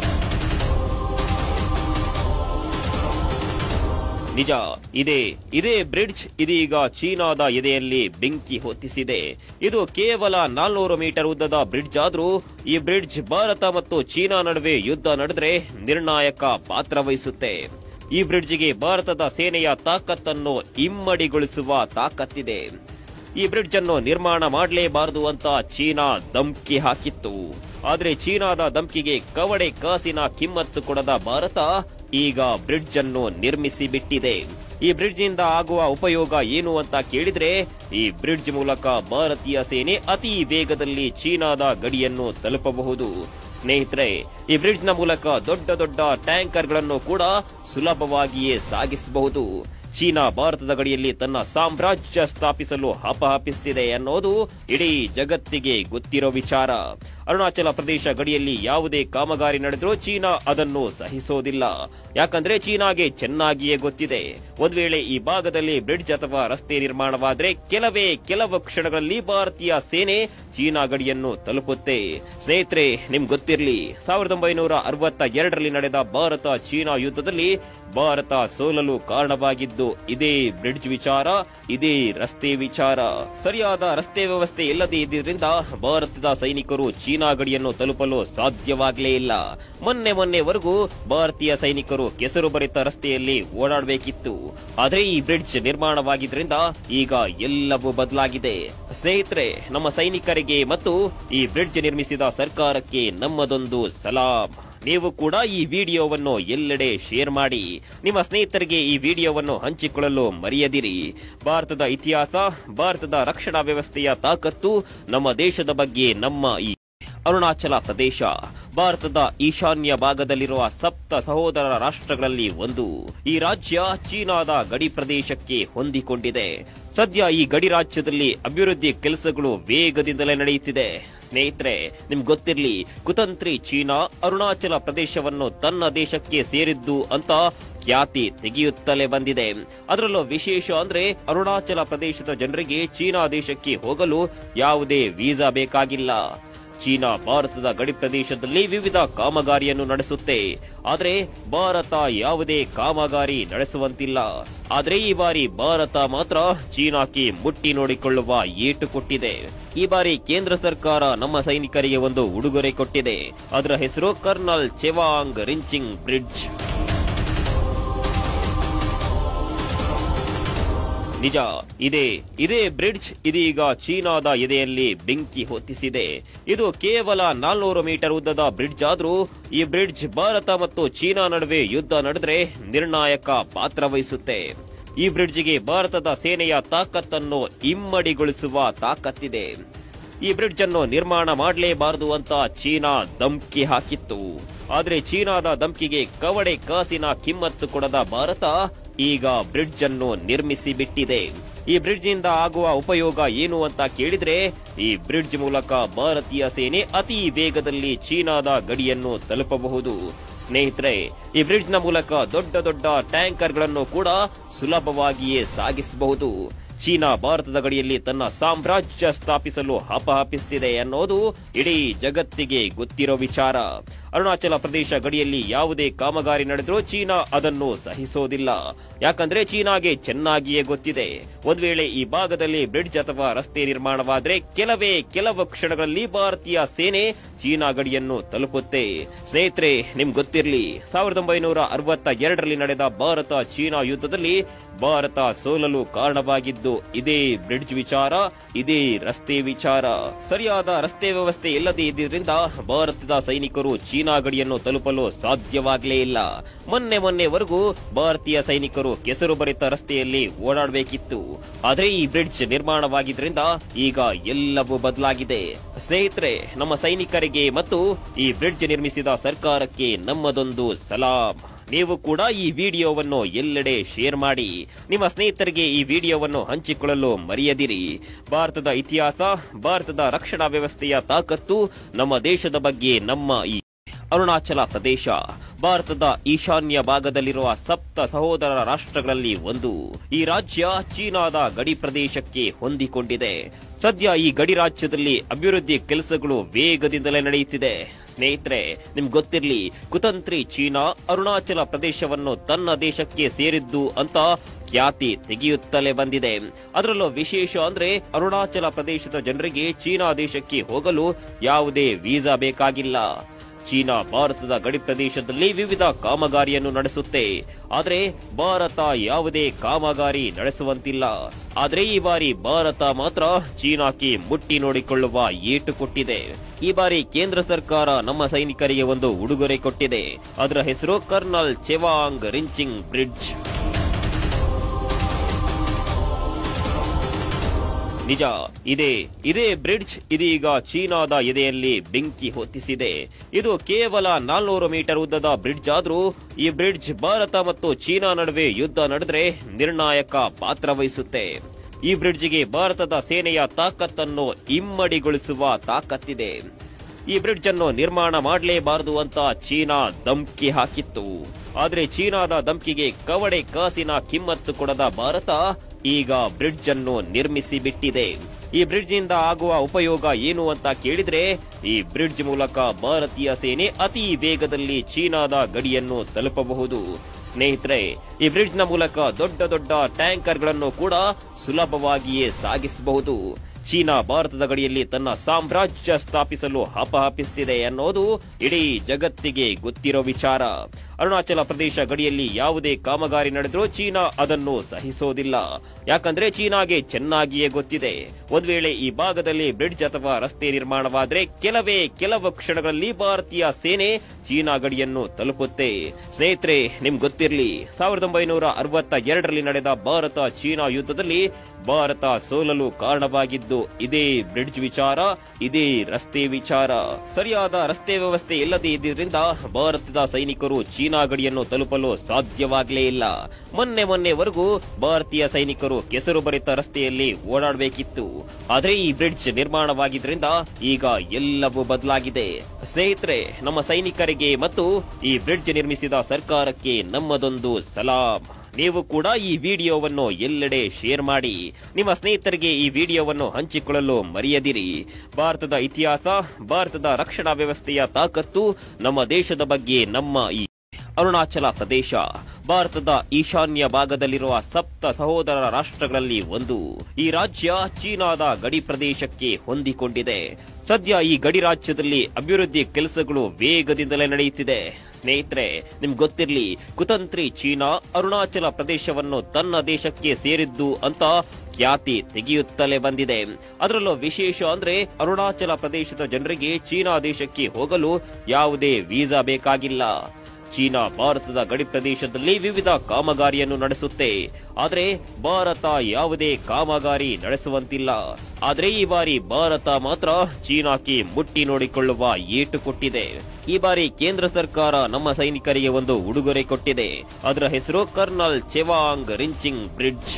ನಿಜ ಇದೇ ಇದೇ ಬ್ರಿಡ್ಜ್ ಇದೀಗ ಚೀನಾದ ಎದೆಯಲ್ಲಿ ಬೆಂಕಿ ಹೊತ್ತಿಸಿದೆ ಇದು ಕೇವಲ ನಾಲ್ನೂರು ಮೀಟರ್ ಉದ್ದದ ಬ್ರಿಡ್ಜ್ ಆದ್ರೂ ಈ ಬ್ರಿಡ್ಜ್ ಭಾರತ ಮತ್ತು ಚೀನಾ ನಡುವೆ ಯುದ್ಧ ನಡೆದ್ರೆ ನಿರ್ಣಾಯಕ ಪಾತ್ರ ವಹಿಸುತ್ತೆ ಈ ಬ್ರಿಡ್ಜ್ಗೆ ಭಾರತದ ಸೇನೆಯ ತಾಕತ್ತನ್ನು ಇಮ್ಮಡಿಗೊಳಿಸುವ ತಾಕತ್ತಿದೆ ಈ ಬ್ರಿಡ್ಜ್ ಅನ್ನು ನಿರ್ಮಾಣ ಮಾಡಲೇಬಾರದು ಅಂತ ಚೀನಾ ಧಮ್ಕಿ ಹಾಕಿತ್ತು ಆದ್ರೆ ಚೀನಾದ ಧಮ್ಕಿಗೆ ಕವಡೆ ಕಾಸಿನ ಕಿಮ್ಮತ್ತು ಕೊಡದ ಭಾರತ ಈಗ ಬ್ರಿಡ್ಜ್ ಅನ್ನು ನಿರ್ಮಿಸಿ ಬಿಟ್ಟಿದೆ ಈ ಬ್ರಿಡ್ಜ್ ನಿಂದ ಆಗುವ ಉಪಯೋಗ ಏನು ಅಂತ ಕೇಳಿದ್ರೆ ಈ ಬ್ರಿಡ್ಜ್ ಮೂಲಕ ಭಾರತೀಯ ಸೇನೆ ಅತಿ ವೇಗದಲ್ಲಿ ಚೀನಾದ ಗಡಿಯನ್ನು ತಲುಪಬಹುದು ಸ್ನೇಹಿತರೆ ಈ ಬ್ರಿಡ್ಜ್ ನ ಮೂಲಕ ದೊಡ್ಡ ದೊಡ್ಡ ಟ್ಯಾಂಕರ್ ಗಳನ್ನು ಕೂಡ ಸುಲಭವಾಗಿಯೇ ಸಾಗಿಸಬಹುದು ಚೀನಾ ಭಾರತದ ಗಡಿಯಲ್ಲಿ ತನ್ನ ಸಾಮ್ರಾಜ್ಯ ಸ್ಥಾಪಿಸಲು ಹಪಹಪಿಸುತ್ತಿದೆ ಅನ್ನೋದು ಇಡೀ ಜಗತ್ತಿಗೆ ಗೊತ್ತಿರೋ ವಿಚಾರ ಅರುಣಾಚಲ ಪ್ರದೇಶ ಗಡಿಯಲ್ಲಿ ಯಾವುದೇ ಕಾಮಗಾರಿ ನಡೆದರೂ ಚೀನಾ ಅದನ್ನು ಸಹಿಸೋದಿಲ್ಲ ಯಾಕಂದ್ರೆ ಚೀನಾಗೆ ಚೆನ್ನಾಗಿಯೇ ಗೊತ್ತಿದೆ ಒಂದ್ ವೇಳೆ ಈ ಭಾಗದಲ್ಲಿ ಬ್ರಿಡ್ಜ್ ಅಥವಾ ರಸ್ತೆ ನಿರ್ಮಾಣವಾದ್ರೆ ಕೆಲವೇ ಕೆಲವು ಕ್ಷಣಗಳಲ್ಲಿ ಭಾರತೀಯ ಸೇನೆ ಚೀನಾ ಗಡಿಯನ್ನು ತಲುಪುತ್ತೆ ಸ್ನೇಹಿತರೆ ನಿಮ್ಗೆ ಗೊತ್ತಿರ್ಲಿ ಸಾವಿರದ ಒಂಬೈನೂರ ಅರವತ್ತ ಎರಡರಲ್ಲಿ ನಡೆದ ಭಾರತ ಚೀನಾ ಯುದ್ಧದಲ್ಲಿ ಭಾರತ ಸೋಲಲು ಕಾರಣವಾಗಿದ್ದು ಇದೇ ಬ್ರಿಡ್ಜ್ ವಿಚಾರ ಇದೇ ರಸ್ತೆ ವಿಚಾರ ಸರಿಯಾದ ರಸ್ತೆ ವ್ಯವಸ್ಥೆ ಇಲ್ಲದೆ ಇದ್ದಿದ್ರಿಂದ ಭಾರತದ ಸೈನಿಕರು ಚೀನಾ ಗಡಿಯನ್ನು ತಲುಪಲು ಸಾಧ್ಯವಾಗಲೇ ಇಲ್ಲ ಮೊನ್ನೆ ಮೊನ್ನೆವರೆಗೂ ಭಾರತೀಯ ಸೈನಿಕರು ಕೆಸರು ಭರಿತ ರಸ್ತೆಯಲ್ಲಿ ಓಡಾಡಬೇಕಿತ್ತು ಆದ್ರೆ ಈ ಬ್ರಿಡ್ಜ್ ನಿರ್ಮಾಣವಾಗಿದ್ರಿಂದ ಈಗ ಎಲ್ಲವೂ ಬದಲಾಗಿದೆ ಸ್ನೇಹಿತರೆ ನಮ್ಮ ಸೈನಿಕರಿಗೆ ಮತ್ತು ಈ ಬ್ರಿಡ್ಜ್ ನಿರ್ಮಿಸಿದ ಸರ್ಕಾರಕ್ಕೆ ನಮ್ಮದೊಂದು ಸಲಾಂ ನೀವು ಕೂಡ ಈ ವಿಡಿಯೋವನ್ನು ಎಲ್ಲೆಡೆ ಶೇರ್ ಮಾಡಿ ನಿಮ್ಮ ಸ್ನೇಹಿತರಿಗೆ ಈ ವಿಡಿಯೋವನ್ನು ಹಂಚಿಕೊಳ್ಳಲು ಮರೆಯದಿರಿ ಭಾರತದ ಇತಿಹಾಸ ಭಾರತದ ರಕ್ಷಣಾ ವ್ಯವಸ್ಥೆಯ ತಾಕತ್ತು ನಮ್ಮ ದೇಶದ ಬಗ್ಗೆ ನಮ್ಮ ಈ ಅರುಣಾಚಲ ಪ್ರದೇಶ ಭಾರತದ ಈಶಾನ್ಯ ಭಾಗದಲ್ಲಿರುವ ಸಪ್ತ ಸಹೋದರ ರಾಷ್ಟ್ರಗಳಲ್ಲಿ ಒಂದು ಈ ರಾಜ್ಯ ಚೀನಾದ ಗಡಿ ಪ್ರದೇಶಕ್ಕೆ ಹೊಂದಿಕೊಂಡಿದೆ ಸದ್ಯ ಈ ಗಡಿ ರಾಜ್ಯದಲ್ಲಿ ಅಭಿವೃದ್ಧಿ ಕೆಲಸಗಳು ವೇಗದಿಂದಲೇ ನಡೆಯುತ್ತಿದೆ ಸ್ನೇಹಿತರೆ ನಿಮ್ಗೆ ಗೊತ್ತಿರ್ಲಿ ಕುತಂತ್ರಿ ಚೀನಾ ಅರುಣಾಚಲ ಪ್ರದೇಶವನ್ನು ತನ್ನ ದೇಶಕ್ಕೆ ಸೇರಿದ್ದು ಅಂತ ಖ್ಯಾತಿ ತೆಗೆಯುತ್ತಲೇ ಬಂದಿದೆ ಅದರಲ್ಲೂ ವಿಶೇಷ ಅಂದ್ರೆ ಅರುಣಾಚಲ ಪ್ರದೇಶದ ಜನರಿಗೆ ಚೀನಾ ದೇಶಕ್ಕೆ ಹೋಗಲು ಯಾವುದೇ ವೀಸಾ ಬೇಕಾಗಿಲ್ಲ ಚೀನಾ ಭಾರತದ ಗಡಿ ಪ್ರದೇಶದಲ್ಲಿ ವಿವಿಧ ಕಾಮಗಾರಿಯನ್ನು ನಡೆಸುತ್ತೆ ಆದರೆ ಭಾರತ ಯಾವುದೇ ಕಾಮಗಾರಿ ನಡೆಸುವಂತಿಲ್ಲ ಆದರೆ ಈ ಬಾರಿ ಭಾರತ ಮಾತ್ರ ಚೀನಾಕ್ಕೆ ಮುಟ್ಟಿ ನೋಡಿಕೊಳ್ಳುವ ಏಟು ಕೊಟ್ಟಿದೆ ಈ ಬಾರಿ ಕೇಂದ್ರ ಸರ್ಕಾರ ನಮ್ಮ ಸೈನಿಕರಿಗೆ ಒಂದು ಉಡುಗೊರೆ ಕೊಟ್ಟಿದೆ ಅದರ ಹೆಸರು ಕರ್ನಲ್ ಚೆವಾಂಗ್ ರಿಂಚಿಂಗ್ ಬ್ರಿಡ್ಜ್ ನಿಜ ಇದೇ ಇದೇ ಬ್ರಿಡ್ಜ್ ಇದೀಗ ಚೀನಾದ ಎದೆಯಲ್ಲಿ ಬೆಂಕಿ ಹೊತ್ತಿಸಿದೆ ಇದು ಕೇವಲ ನಾಲ್ನೂರು ಮೀಟರ್ ಉದ್ದದ ಬ್ರಿಡ್ಜ್ ಆದ್ರೂ ಈ ಬ್ರಿಡ್ಜ್ ಭಾರತ ಮತ್ತು ಚೀನಾ ನಡುವೆ ಯುದ್ಧ ನಡೆದ್ರೆ ನಿರ್ಣಾಯಕ ಪಾತ್ರ ವಹಿಸುತ್ತೆ ಈ ಬ್ರಿಡ್ಜ್ಗೆ ಭಾರತದ ಸೇನೆಯ ತಾಕತ್ತನ್ನು ಇಮ್ಮಡಿಗೊಳಿಸುವ ತಾಕತ್ತಿದೆ ಈ ಬ್ರಿಡ್ಜ್ ಅನ್ನು ನಿರ್ಮಾಣ ಮಾಡಲೇಬಾರದು ಅಂತ ಚೀನಾ ಧಮ್ಕಿ ಹಾಕಿತ್ತು ಆದ್ರೆ ಚೀನಾದ ಧಮ್ಕಿಗೆ ಕವಡೆ ಕಾಸಿನ ಕಿಮ್ಮತ್ತು ಕೊಡದ ಭಾರತ ಈಗ ಬ್ರಿಡ್ಜ್ ಅನ್ನು ನಿರ್ಮಿಸಿ ಬಿಟ್ಟಿದೆ ಈ ಬ್ರಿಡ್ಜ್ ಇಂದ ಆಗುವ ಉಪಯೋಗ ಏನು ಅಂತ ಕೇಳಿದ್ರೆ ಈ ಬ್ರಿಡ್ಜ್ ಮೂಲಕ ಭಾರತೀಯ ಸೇನೆ ಅತಿ ವೇಗದಲ್ಲಿ ಚೀನಾದ ಗಡಿಯನ್ನು ತಲುಪಬಹುದು ಸ್ನೇಹಿತರೆ ಈ ಬ್ರಿಡ್ಜ್ ನ ಮೂಲಕ ದೊಡ್ಡ ದೊಡ್ಡ ಟ್ಯಾಂಕರ್ ಗಳನ್ನು ಕೂಡ ಸುಲಭವಾಗಿಯೇ ಸಾಗಿಸಬಹುದು ಚೀನಾ ಭಾರತದ ಗಡಿಯಲ್ಲಿ ತನ್ನ ಸಾಮ್ರಾಜ್ಯ ಸ್ಥಾಪಿಸಲು ಹಪಹಪಿಸುತ್ತಿದೆ ಅನ್ನೋದು ಇಡೀ ಜಗತ್ತಿಗೆ ಗೊತ್ತಿರೋ ವಿಚಾರ ಅರುಣಾಚಲ ಪ್ರದೇಶ ಗಡಿಯಲ್ಲಿ ಯಾವುದೇ ಕಾಮಗಾರಿ ನಡೆದರೂ ಚೀನಾ ಅದನ್ನು ಸಹಿಸೋದಿಲ್ಲ ಯಾಕಂದ್ರೆ ಚೀನಾಗೆ ಚೆನ್ನಾಗಿಯೇ ಗೊತ್ತಿದೆ ಒಂದ್ ವೇಳೆ ಈ ಭಾಗದಲ್ಲಿ ಬ್ರಿಡ್ಜ್ ಅಥವಾ ರಸ್ತೆ ನಿರ್ಮಾಣವಾದ್ರೆ ಕೆಲವೇ ಕೆಲವು ಕ್ಷಣಗಳಲ್ಲಿ ಭಾರತೀಯ ಸೇನೆ ಚೀನಾ ಗಡಿಯನ್ನು ತಲುಪುತ್ತೆ ಸ್ನೇಹಿತರೆ ನಿಮ್ಗೆ ಗೊತ್ತಿರ್ಲಿ ಸಾವಿರದ ಒಂಬೈನೂರ ಅರವತ್ತ ಎರಡರಲ್ಲಿ ನಡೆದ ಭಾರತ ಚೀನಾ ಯುದ್ಧದಲ್ಲಿ ಭಾರತ ಸೋಲಲು ಕಾರಣವಾಗಿದ್ದು ಇದೇ ಬ್ರಿಡ್ಜ್ ವಿಚಾರ ಇದೇ ರಸ್ತೆ ವಿಚಾರ ಸರಿಯಾದ ರಸ್ತೆ ವ್ಯವಸ್ಥೆ ಇಲ್ಲದೆ ಇದ್ದಿದ್ರಿಂದ ಭಾರತದ ಸೈನಿಕರು ಚೀನಾ ಗಡಿಯನ್ನು ತಲುಪಲು ಸಾಧ್ಯವಾಗಲೇ ಇಲ್ಲ ಮೊನ್ನೆ ಮೊನ್ನೆವರೆಗೂ ಭಾರತೀಯ ಸೈನಿಕರು ಕೆಸರು ಭರಿತ ರಸ್ತೆಯಲ್ಲಿ ಓಡಾಡಬೇಕಿತ್ತು ಆದ್ರೆ ಈ ಬ್ರಿಡ್ಜ್ ನಿರ್ಮಾಣವಾಗಿದ್ರಿಂದ ಈಗ ಎಲ್ಲವೂ ಬದಲಾಗಿದೆ ಸ್ನೇಹಿತರೆ ನಮ್ಮ ಸೈನಿಕರಿಗೆ ಮತ್ತು ಈ ಬ್ರಿಡ್ಜ್ ನಿರ್ಮಿಸಿದ ಸರ್ಕಾರಕ್ಕೆ ನಮ್ಮದೊಂದು ಸಲಾಂ ನೀವು ಕೂಡ ಈ ವಿಡಿಯೋವನ್ನು ಎಲ್ಲೆಡೆ ಶೇರ್ ಮಾಡಿ ನಿಮ್ಮ ಸ್ನೇಹಿತರಿಗೆ ಈ ವಿಡಿಯೋವನ್ನು ಹಂಚಿಕೊಳ್ಳಲು ಮರೆಯದಿರಿ ಭಾರತದ ಇತಿಹಾಸ ಭಾರತದ ರಕ್ಷಣಾ ವ್ಯವಸ್ಥೆಯ ತಾಕತ್ತು ನಮ್ಮ ದೇಶದ ಬಗ್ಗೆ ನಮ್ಮ ಈ ಅರುಣಾಚಲ ಪ್ರದೇಶ ಭಾರತದ ಈಶಾನ್ಯ ಭಾಗದಲ್ಲಿರುವ ಸಪ್ತ ಸಹೋದರ ರಾಷ್ಟ್ರಗಳಲ್ಲಿ ಒಂದು ಈ ರಾಜ್ಯ ಚೀನಾದ ಗಡಿ ಪ್ರದೇಶಕ್ಕೆ ಹೊಂದಿಕೊಂಡಿದೆ ಸದ್ಯ ಈ ಗಡಿ ರಾಜ್ಯದಲ್ಲಿ ಅಭಿವೃದ್ಧಿ ಕೆಲಸಗಳು ವೇಗದಿಂದಲೇ ನಡೆಯುತ್ತಿದೆ ಸ್ನೇಹಿತರೆ ನಿಮ್ಗೆ ಗೊತ್ತಿರ್ಲಿ ಕುತಂತ್ರಿ ಚೀನಾ ಅರುಣಾಚಲ ಪ್ರದೇಶವನ್ನು ತನ್ನ ದೇಶಕ್ಕೆ ಸೇರಿದ್ದು ಅಂತ ಖ್ಯಾತಿ ತೆಗೆಯುತ್ತಲೇ ಬಂದಿದೆ ಅದರಲ್ಲೂ ವಿಶೇಷ ಅಂದ್ರೆ ಅರುಣಾಚಲ ಪ್ರದೇಶದ ಜನರಿಗೆ ಚೀನಾ ದೇಶಕ್ಕೆ ಹೋಗಲು ಯಾವುದೇ ವೀಸಾ ಬೇಕಾಗಿಲ್ಲ ಚೀನಾ ಭಾರತದ ಗಡಿ ಪ್ರದೇಶದಲ್ಲಿ ವಿವಿಧ ಕಾಮಗಾರಿಯನ್ನು ನಡೆಸುತ್ತೆ ಆದರೆ ಭಾರತ ಯಾವುದೇ ಕಾಮಗಾರಿ ನಡೆಸುವಂತಿಲ್ಲ ಆದರೆ ಈ ಬಾರಿ ಭಾರತ ಮಾತ್ರ ಚೀನಾಕ್ಕೆ ಮುಟ್ಟಿ ನೋಡಿಕೊಳ್ಳುವ ಏಟು ಕೊಟ್ಟಿದೆ ಈ ಬಾರಿ ಕೇಂದ್ರ ಸರ್ಕಾರ ನಮ್ಮ ಸೈನಿಕರಿಗೆ ಒಂದು ಉಡುಗೊರೆ ಕೊಟ್ಟಿದೆ ಅದರ ಹೆಸರು ಕರ್ನಲ್ ಚೆವಾಂಗ್ ರಿಂಚಿಂಗ್ ಬ್ರಿಡ್ಜ್ ನಿಜ ಇದೇ ಇದೇ ಬ್ರಿಡ್ಜ್ ಇದೀಗ ಚೀನಾದ ಎದೆಯಲ್ಲಿ ಬೆಂಕಿ ಹೊತ್ತಿಸಿದೆ ಇದು ಕೇವಲ ನಾಲ್ನೂರು ಮೀಟರ್ ಉದ್ದದ ಬ್ರಿಡ್ಜ್ ಆದ್ರೂ ಈ ಬ್ರಿಡ್ಜ್ ಭಾರತ ಮತ್ತು ಚೀನಾ ನಡುವೆ ಯುದ್ಧ ನಡೆದ್ರೆ ನಿರ್ಣಾಯಕ ಪಾತ್ರ ವಹಿಸುತ್ತೆ ಈ ಬ್ರಿಡ್ಜ್ಗೆ ಭಾರತದ ಸೇನೆಯ ತಾಕತ್ತನ್ನು ಇಮ್ಮಡಿಗೊಳಿಸುವ ತಾಕತ್ತಿದೆ ಈ ಬ್ರಿಡ್ಜ್ ಅನ್ನು ನಿರ್ಮಾಣ ಮಾಡಲೇಬಾರದು ಅಂತ ಚೀನಾ ಧಮ್ಕಿ ಹಾಕಿತ್ತು ಆದ್ರೆ ಚೀನಾದ ಧಮ್ಕಿಗೆ ಕವಡೆ ಕಾಸಿನ ಕಿಮ್ಮತ್ತು ಕೊಡದ ಭಾರತ ಈಗ ಬ್ರಿಡ್ಜ್ ಅನ್ನು ನಿರ್ಮಿಸಿ ಬಿಟ್ಟಿದೆ ಈ ಬ್ರಿಡ್ಜ್ ಇಂದ ಆಗುವ ಉಪಯೋಗ ಏನು ಅಂತ ಕೇಳಿದ್ರೆ ಈ ಬ್ರಿಡ್ಜ್ ಮೂಲಕ ಭಾರತೀಯ ಸೇನೆ ಅತಿ ವೇಗದಲ್ಲಿ ಚೀನಾದ ಗಡಿಯನ್ನು ತಲುಪಬಹುದು ಸ್ನೇಹಿತರೆ ಈ ಬ್ರಿಡ್ಜ್ ನ ಮೂಲಕ ದೊಡ್ಡ ದೊಡ್ಡ ಟ್ಯಾಂಕರ್ ಗಳನ್ನು ಕೂಡ ಸುಲಭವಾಗಿಯೇ ಸಾಗಿಸಬಹುದು ಚೀನಾ ಭಾರತದ ಗಡಿಯಲ್ಲಿ ತನ್ನ ಸಾಮ್ರಾಜ್ಯ ಸ್ಥಾಪಿಸಲು ಹಪಹಪಿಸುತ್ತಿದೆ ಅನ್ನೋದು ಇಡೀ ಜಗತ್ತಿಗೆ ಗೊತ್ತಿರೋ ವಿಚಾರ ಅರುಣಾಚಲ ಪ್ರದೇಶ ಗಡಿಯಲ್ಲಿ ಯಾವುದೇ ಕಾಮಗಾರಿ ನಡೆದರೂ ಚೀನಾ ಅದನ್ನು ಸಹಿಸೋದಿಲ್ಲ ಯಾಕಂದ್ರೆ ಚೀನಾಗೆ ಚೆನ್ನಾಗಿಯೇ ಗೊತ್ತಿದೆ ಒಂದ್ ವೇಳೆ ಈ ಭಾಗದಲ್ಲಿ ಬ್ರಿಡ್ಜ್ ಅಥವಾ ರಸ್ತೆ ನಿರ್ಮಾಣವಾದ್ರೆ ಕೆಲವೇ ಕೆಲವು ಕ್ಷಣಗಳಲ್ಲಿ ಭಾರತೀಯ ಸೇನೆ ಚೀನಾ ಗಡಿಯನ್ನು ತಲುಪುತ್ತೆ ಸ್ನೇಹಿತರೆ ನಿಮ್ಗೆ ಗೊತ್ತಿರ್ಲಿ ಸಾವಿರದ ಒಂಬೈನೂರ ಅರವತ್ತ ಎರಡರಲ್ಲಿ ನಡೆದ ಭಾರತ ಚೀನಾ ಯುದ್ಧದಲ್ಲಿ ಭಾರತ ಸೋಲಲು ಕಾರಣವಾಗಿದ್ದು ಇದೇ ಬ್ರಿಡ್ಜ್ ವಿಚಾರ ಇದೇ ರಸ್ತೆ ವಿಚಾರ ಸರಿಯಾದ ರಸ್ತೆ ವ್ಯವಸ್ಥೆ ಇಲ್ಲದೆ ಇದ್ದಿದ್ರಿಂದ ಭಾರತದ ಸೈನಿಕರು ಚೀನಾ ಗಡಿಯನ್ನು ತಲುಪಲು ಸಾಧ್ಯವಾಗಲೇ ಇಲ್ಲ ಮೊನ್ನೆ ಮೊನ್ನೆವರೆಗೂ ಭಾರತೀಯ ಸೈನಿಕರು ಕೆಸರು ಭರಿತ ರಸ್ತೆಯಲ್ಲಿ ಓಡಾಡಬೇಕಿತ್ತು ಆದ್ರೆ ಈ ಬ್ರಿಡ್ಜ್ ನಿರ್ಮಾಣವಾಗಿದ್ರಿಂದ ಈಗ ಎಲ್ಲವೂ ಬದಲಾಗಿದೆ ಸ್ನೇಹಿತರೆ ನಮ್ಮ ಸೈನಿಕರಿಗೆ ಮತ್ತು ಈ ಬ್ರಿಡ್ಜ್ ನಿರ್ಮಿಸಿದ ಸರ್ಕಾರಕ್ಕೆ ನಮ್ಮದೊಂದು ಸಲಾಂ ನೀವು ಕೂಡ ಈ ವಿಡಿಯೋವನ್ನು ಎಲ್ಲೆಡೆ ಶೇರ್ ಮಾಡಿ ನಿಮ್ಮ ಸ್ನೇಹಿತರಿಗೆ ಈ ವಿಡಿಯೋವನ್ನು ಹಂಚಿಕೊಳ್ಳಲು ಮರೆಯದಿರಿ ಭಾರತದ ಇತಿಹಾಸ ಭಾರತದ ರಕ್ಷಣಾ ವ್ಯವಸ್ಥೆಯ ತಾಕತ್ತು ನಮ್ಮ ದೇಶದ ಬಗ್ಗೆ ನಮ್ಮ ಈ ಅರುಣಾಚಲ ಪ್ರದೇಶ ಭಾರತದ ಈಶಾನ್ಯ ಭಾಗದಲ್ಲಿರುವ ಸಪ್ತ ಸಹೋದರ ರಾಷ್ಟ್ರಗಳಲ್ಲಿ ಒಂದು ಈ ರಾಜ್ಯ ಚೀನಾದ ಗಡಿ ಪ್ರದೇಶಕ್ಕೆ ಹೊಂದಿಕೊಂಡಿದೆ ಸದ್ಯ ಈ ಗಡಿ ರಾಜ್ಯದಲ್ಲಿ ಅಭಿವೃದ್ಧಿ ಕೆಲಸಗಳು ವೇಗದಿಂದಲೇ ನಡೆಯುತ್ತಿದೆ ಸ್ನೇಹಿತರೆ ನಿಮ್ಗೆ ಗೊತ್ತಿರ್ಲಿ ಕುತಂತ್ರಿ ಚೀನಾ ಅರುಣಾಚಲ ಪ್ರದೇಶವನ್ನು ತನ್ನ ದೇಶಕ್ಕೆ ಸೇರಿದ್ದು ಅಂತ ಖ್ಯಾತಿ ತೆಗೆಯುತ್ತಲೇ ಬಂದಿದೆ ಅದರಲ್ಲೂ ವಿಶೇಷ ಅಂದ್ರೆ ಅರುಣಾಚಲ ಪ್ರದೇಶದ ಜನರಿಗೆ ಚೀನಾ ದೇಶಕ್ಕೆ ಹೋಗಲು ಯಾವುದೇ ವೀಸಾ ಬೇಕಾಗಿಲ್ಲ ಚೀನಾ ಭಾರತದ ಗಡಿ ಪ್ರದೇಶದಲ್ಲಿ ವಿವಿಧ ಕಾಮಗಾರಿಯನ್ನು ನಡೆಸುತ್ತೆ ಆದರೆ ಭಾರತ ಯಾವುದೇ ಕಾಮಗಾರಿ ನಡೆಸುವಂತಿಲ್ಲ ಆದರೆ ಈ ಬಾರಿ ಭಾರತ ಮಾತ್ರ ಚೀನಾಕ್ಕೆ ಮುಟ್ಟಿ ನೋಡಿಕೊಳ್ಳುವ ಏಟು ಕೊಟ್ಟಿದೆ ಈ ಬಾರಿ ಕೇಂದ್ರ ಸರ್ಕಾರ ನಮ್ಮ ಸೈನಿಕರಿಗೆ ಒಂದು ಉಡುಗೊರೆ ಕೊಟ್ಟಿದೆ ಅದರ ಹೆಸರು ಕರ್ನಲ್ ಚೆವಾಂಗ್ ರಿಂಚಿಂಗ್ ಬ್ರಿಡ್ಜ್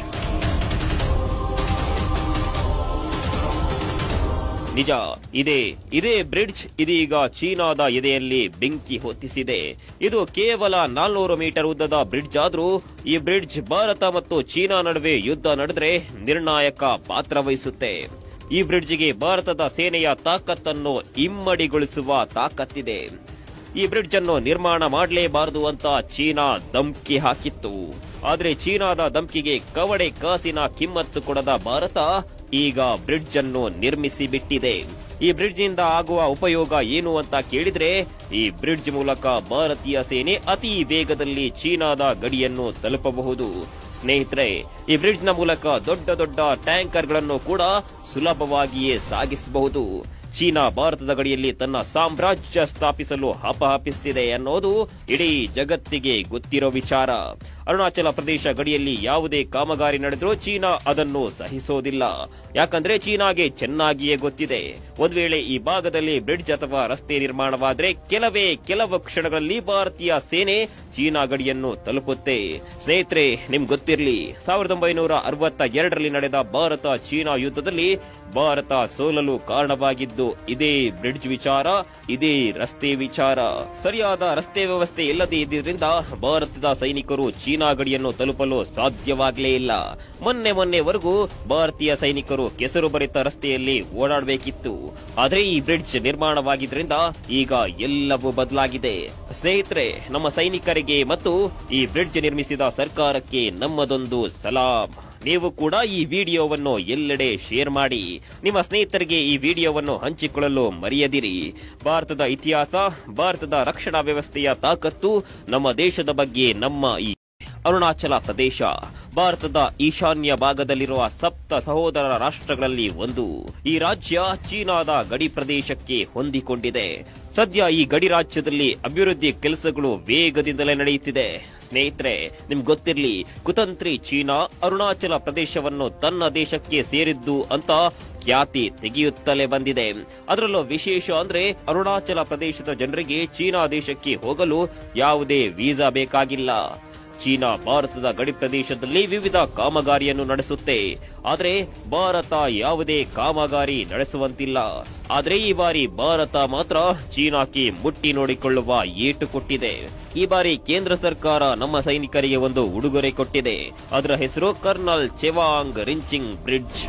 ನಿಜ ಇದೇ ಇದೇ ಬ್ರಿಡ್ಜ್ ಇದೀಗ ಚೀನಾದ ಎದೆಯಲ್ಲಿ ಬೆಂಕಿ ಹೊತ್ತಿಸಿದೆ ಇದು ಕೇವಲ ನಾಲ್ನೂರು ಮೀಟರ್ ಉದ್ದದ ಬ್ರಿಡ್ಜ್ ಆದ್ರೂ ಈ ಬ್ರಿಡ್ಜ್ ಭಾರತ ಮತ್ತು ಚೀನಾ ನಡುವೆ ಯುದ್ಧ ನಡೆದ್ರೆ ನಿರ್ಣಾಯಕ ಪಾತ್ರ ವಹಿಸುತ್ತೆ ಈ ಬ್ರಿಡ್ಜ್ಗೆ ಭಾರತದ ಸೇನೆಯ ತಾಕತ್ತನ್ನು ಇಮ್ಮಡಿಗೊಳಿಸುವ ತಾಕತ್ತಿದೆ ಈ ಬ್ರಿಡ್ಜ್ ಅನ್ನು ನಿರ್ಮಾಣ ಮಾಡಲೇಬಾರದು ಅಂತ ಚೀನಾ ಧಮ್ಕಿ ಹಾಕಿತ್ತು ಆದ್ರೆ ಚೀನಾದ ಧಮ್ಕಿಗೆ ಕವಡೆ ಕಾಸಿನ ಕಿಮ್ಮತ್ತು ಕೊಡದ ಭಾರತ ಈಗ ಬ್ರಿಡ್ಜ್ ಅನ್ನು ನಿರ್ಮಿಸಿ ಬಿಟ್ಟಿದೆ ಈ ಬ್ರಿಡ್ಜ್ ನಿಂದ ಆಗುವ ಉಪಯೋಗ ಏನು ಅಂತ ಕೇಳಿದ್ರೆ ಈ ಬ್ರಿಡ್ಜ್ ಮೂಲಕ ಭಾರತೀಯ ಸೇನೆ ಅತಿ ವೇಗದಲ್ಲಿ ಚೀನಾದ ಗಡಿಯನ್ನು ತಲುಪಬಹುದು ಸ್ನೇಹಿತರೆ ಈ ಬ್ರಿಡ್ಜ್ ನ ಮೂಲಕ ದೊಡ್ಡ ದೊಡ್ಡ ಟ್ಯಾಂಕರ್ ಗಳನ್ನು ಕೂಡ ಸುಲಭವಾಗಿಯೇ ಸಾಗಿಸಬಹುದು ಚೀನಾ ಭಾರತದ ಗಡಿಯಲ್ಲಿ ತನ್ನ ಸಾಮ್ರಾಜ್ಯ ಸ್ಥಾಪಿಸಲು ಹಪಹಪಿಸುತ್ತಿದೆ ಅನ್ನೋದು ಇಡೀ ಜಗತ್ತಿಗೆ ಗೊತ್ತಿರೋ ವಿಚಾರ ಅರುಣಾಚಲ ಪ್ರದೇಶ ಗಡಿಯಲ್ಲಿ ಯಾವುದೇ ಕಾಮಗಾರಿ ನಡೆದರೂ ಚೀನಾ ಅದನ್ನು ಸಹಿಸೋದಿಲ್ಲ ಯಾಕಂದ್ರೆ ಚೀನಾಗೆ ಚೆನ್ನಾಗಿಯೇ ಗೊತ್ತಿದೆ ಒಂದ್ ವೇಳೆ ಈ ಭಾಗದಲ್ಲಿ ಬ್ರಿಡ್ಜ್ ಅಥವಾ ರಸ್ತೆ ನಿರ್ಮಾಣವಾದ್ರೆ ಕೆಲವೇ ಕೆಲವು ಕ್ಷಣಗಳಲ್ಲಿ ಭಾರತೀಯ ಸೇನೆ ಚೀನಾ ಗಡಿಯನ್ನು ತಲುಪುತ್ತೆ ಸ್ನೇಹಿತರೆ ನಿಮ್ಗೆ ಗೊತ್ತಿರ್ಲಿ ಸಾವಿರದ ಒಂಬೈನೂರ ಅರವತ್ತ ಎರಡರಲ್ಲಿ ನಡೆದ ಭಾರತ ಚೀನಾ ಯುದ್ಧದಲ್ಲಿ ಭಾರತ ಸೋಲಲು ಕಾರಣವಾಗಿದ್ದು ಇದೇ ಬ್ರಿಡ್ಜ್ ವಿಚಾರ ಇದೇ ರಸ್ತೆ ವಿಚಾರ ಸರಿಯಾದ ರಸ್ತೆ ವ್ಯವಸ್ಥೆ ಇಲ್ಲದೆ ಇದ್ದಿದ್ರಿಂದ ಭಾರತದ ಸೈನಿಕರು ಚೀನಾ ಗಡಿಯನ್ನು ತಲುಪಲು ಸಾಧ್ಯವಾಗಲೇ ಇಲ್ಲ ಮೊನ್ನೆ ಮೊನ್ನೆವರೆಗೂ ಭಾರತೀಯ ಸೈನಿಕರು ಕೆಸರು ಭರಿತ ರಸ್ತೆಯಲ್ಲಿ ಓಡಾಡಬೇಕಿತ್ತು ಆದ್ರೆ ಈ ಬ್ರಿಡ್ಜ್ ನಿರ್ಮಾಣವಾಗಿದ್ರಿಂದ ಈಗ ಎಲ್ಲವೂ ಬದಲಾಗಿದೆ ಸ್ನೇಹಿತರೆ ನಮ್ಮ ಸೈನಿಕರಿಗೆ ಮತ್ತು ಈ ಬ್ರಿಡ್ಜ್ ನಿರ್ಮಿಸಿದ ಸರ್ಕಾರಕ್ಕೆ ನಮ್ಮದೊಂದು ಸಲಾಂ ನೀವು ಕೂಡ ಈ ವಿಡಿಯೋವನ್ನು ಎಲ್ಲೆಡೆ ಶೇರ್ ಮಾಡಿ ನಿಮ್ಮ ಸ್ನೇಹಿತರಿಗೆ ಈ ವಿಡಿಯೋವನ್ನು ಹಂಚಿಕೊಳ್ಳಲು ಮರೆಯದಿರಿ ಭಾರತದ ಇತಿಹಾಸ ಭಾರತದ ರಕ್ಷಣಾ ವ್ಯವಸ್ಥೆಯ ತಾಕತ್ತು ನಮ್ಮ ದೇಶದ ಬಗ್ಗೆ ನಮ್ಮ ಈ ಅರುಣಾಚಲ ಪ್ರದೇಶ ಭಾರತದ ಈಶಾನ್ಯ ಭಾಗದಲ್ಲಿರುವ ಸಪ್ತ ಸಹೋದರ ರಾಷ್ಟ್ರಗಳಲ್ಲಿ ಒಂದು ಈ ರಾಜ್ಯ ಚೀನಾದ ಗಡಿ ಪ್ರದೇಶಕ್ಕೆ ಹೊಂದಿಕೊಂಡಿದೆ ಸದ್ಯ ಈ ಗಡಿ ರಾಜ್ಯದಲ್ಲಿ ಅಭಿವೃದ್ಧಿ ಕೆಲಸಗಳು ವೇಗದಿಂದಲೇ ನಡೆಯುತ್ತಿದೆ ಸ್ನೇಹಿತರೆ ನಿಮ್ಗೆ ಗೊತ್ತಿರ್ಲಿ ಕುತಂತ್ರಿ ಚೀನಾ ಅರುಣಾಚಲ ಪ್ರದೇಶವನ್ನು ತನ್ನ ದೇಶಕ್ಕೆ ಸೇರಿದ್ದು ಅಂತ ಖ್ಯಾತಿ ತೆಗೆಯುತ್ತಲೇ ಬಂದಿದೆ ಅದರಲ್ಲೂ ವಿಶೇಷ ಅಂದ್ರೆ ಅರುಣಾಚಲ ಪ್ರದೇಶದ ಜನರಿಗೆ ಚೀನಾ ದೇಶಕ್ಕೆ ಹೋಗಲು ಯಾವುದೇ ವೀಸಾ ಬೇಕಾಗಿಲ್ಲ ಚೀನಾ ಭಾರತದ ಗಡಿ ಪ್ರದೇಶದಲ್ಲಿ ವಿವಿಧ ಕಾಮಗಾರಿಯನ್ನು ನಡೆಸುತ್ತೆ ಆದರೆ ಭಾರತ ಯಾವುದೇ ಕಾಮಗಾರಿ ನಡೆಸುವಂತಿಲ್ಲ ಆದರೆ ಈ ಬಾರಿ ಭಾರತ ಮಾತ್ರ ಚೀನಾಕ್ಕೆ ಮುಟ್ಟಿ ನೋಡಿಕೊಳ್ಳುವ ಏಟು ಕೊಟ್ಟಿದೆ ಈ ಬಾರಿ ಕೇಂದ್ರ ಸರ್ಕಾರ ನಮ್ಮ ಸೈನಿಕರಿಗೆ ಒಂದು ಉಡುಗೊರೆ ಕೊಟ್ಟಿದೆ ಅದರ ಹೆಸರು ಕರ್ನಲ್ ಚೆವಾಂಗ್ ರಿಂಚಿಂಗ್ ಬ್ರಿಡ್ಜ್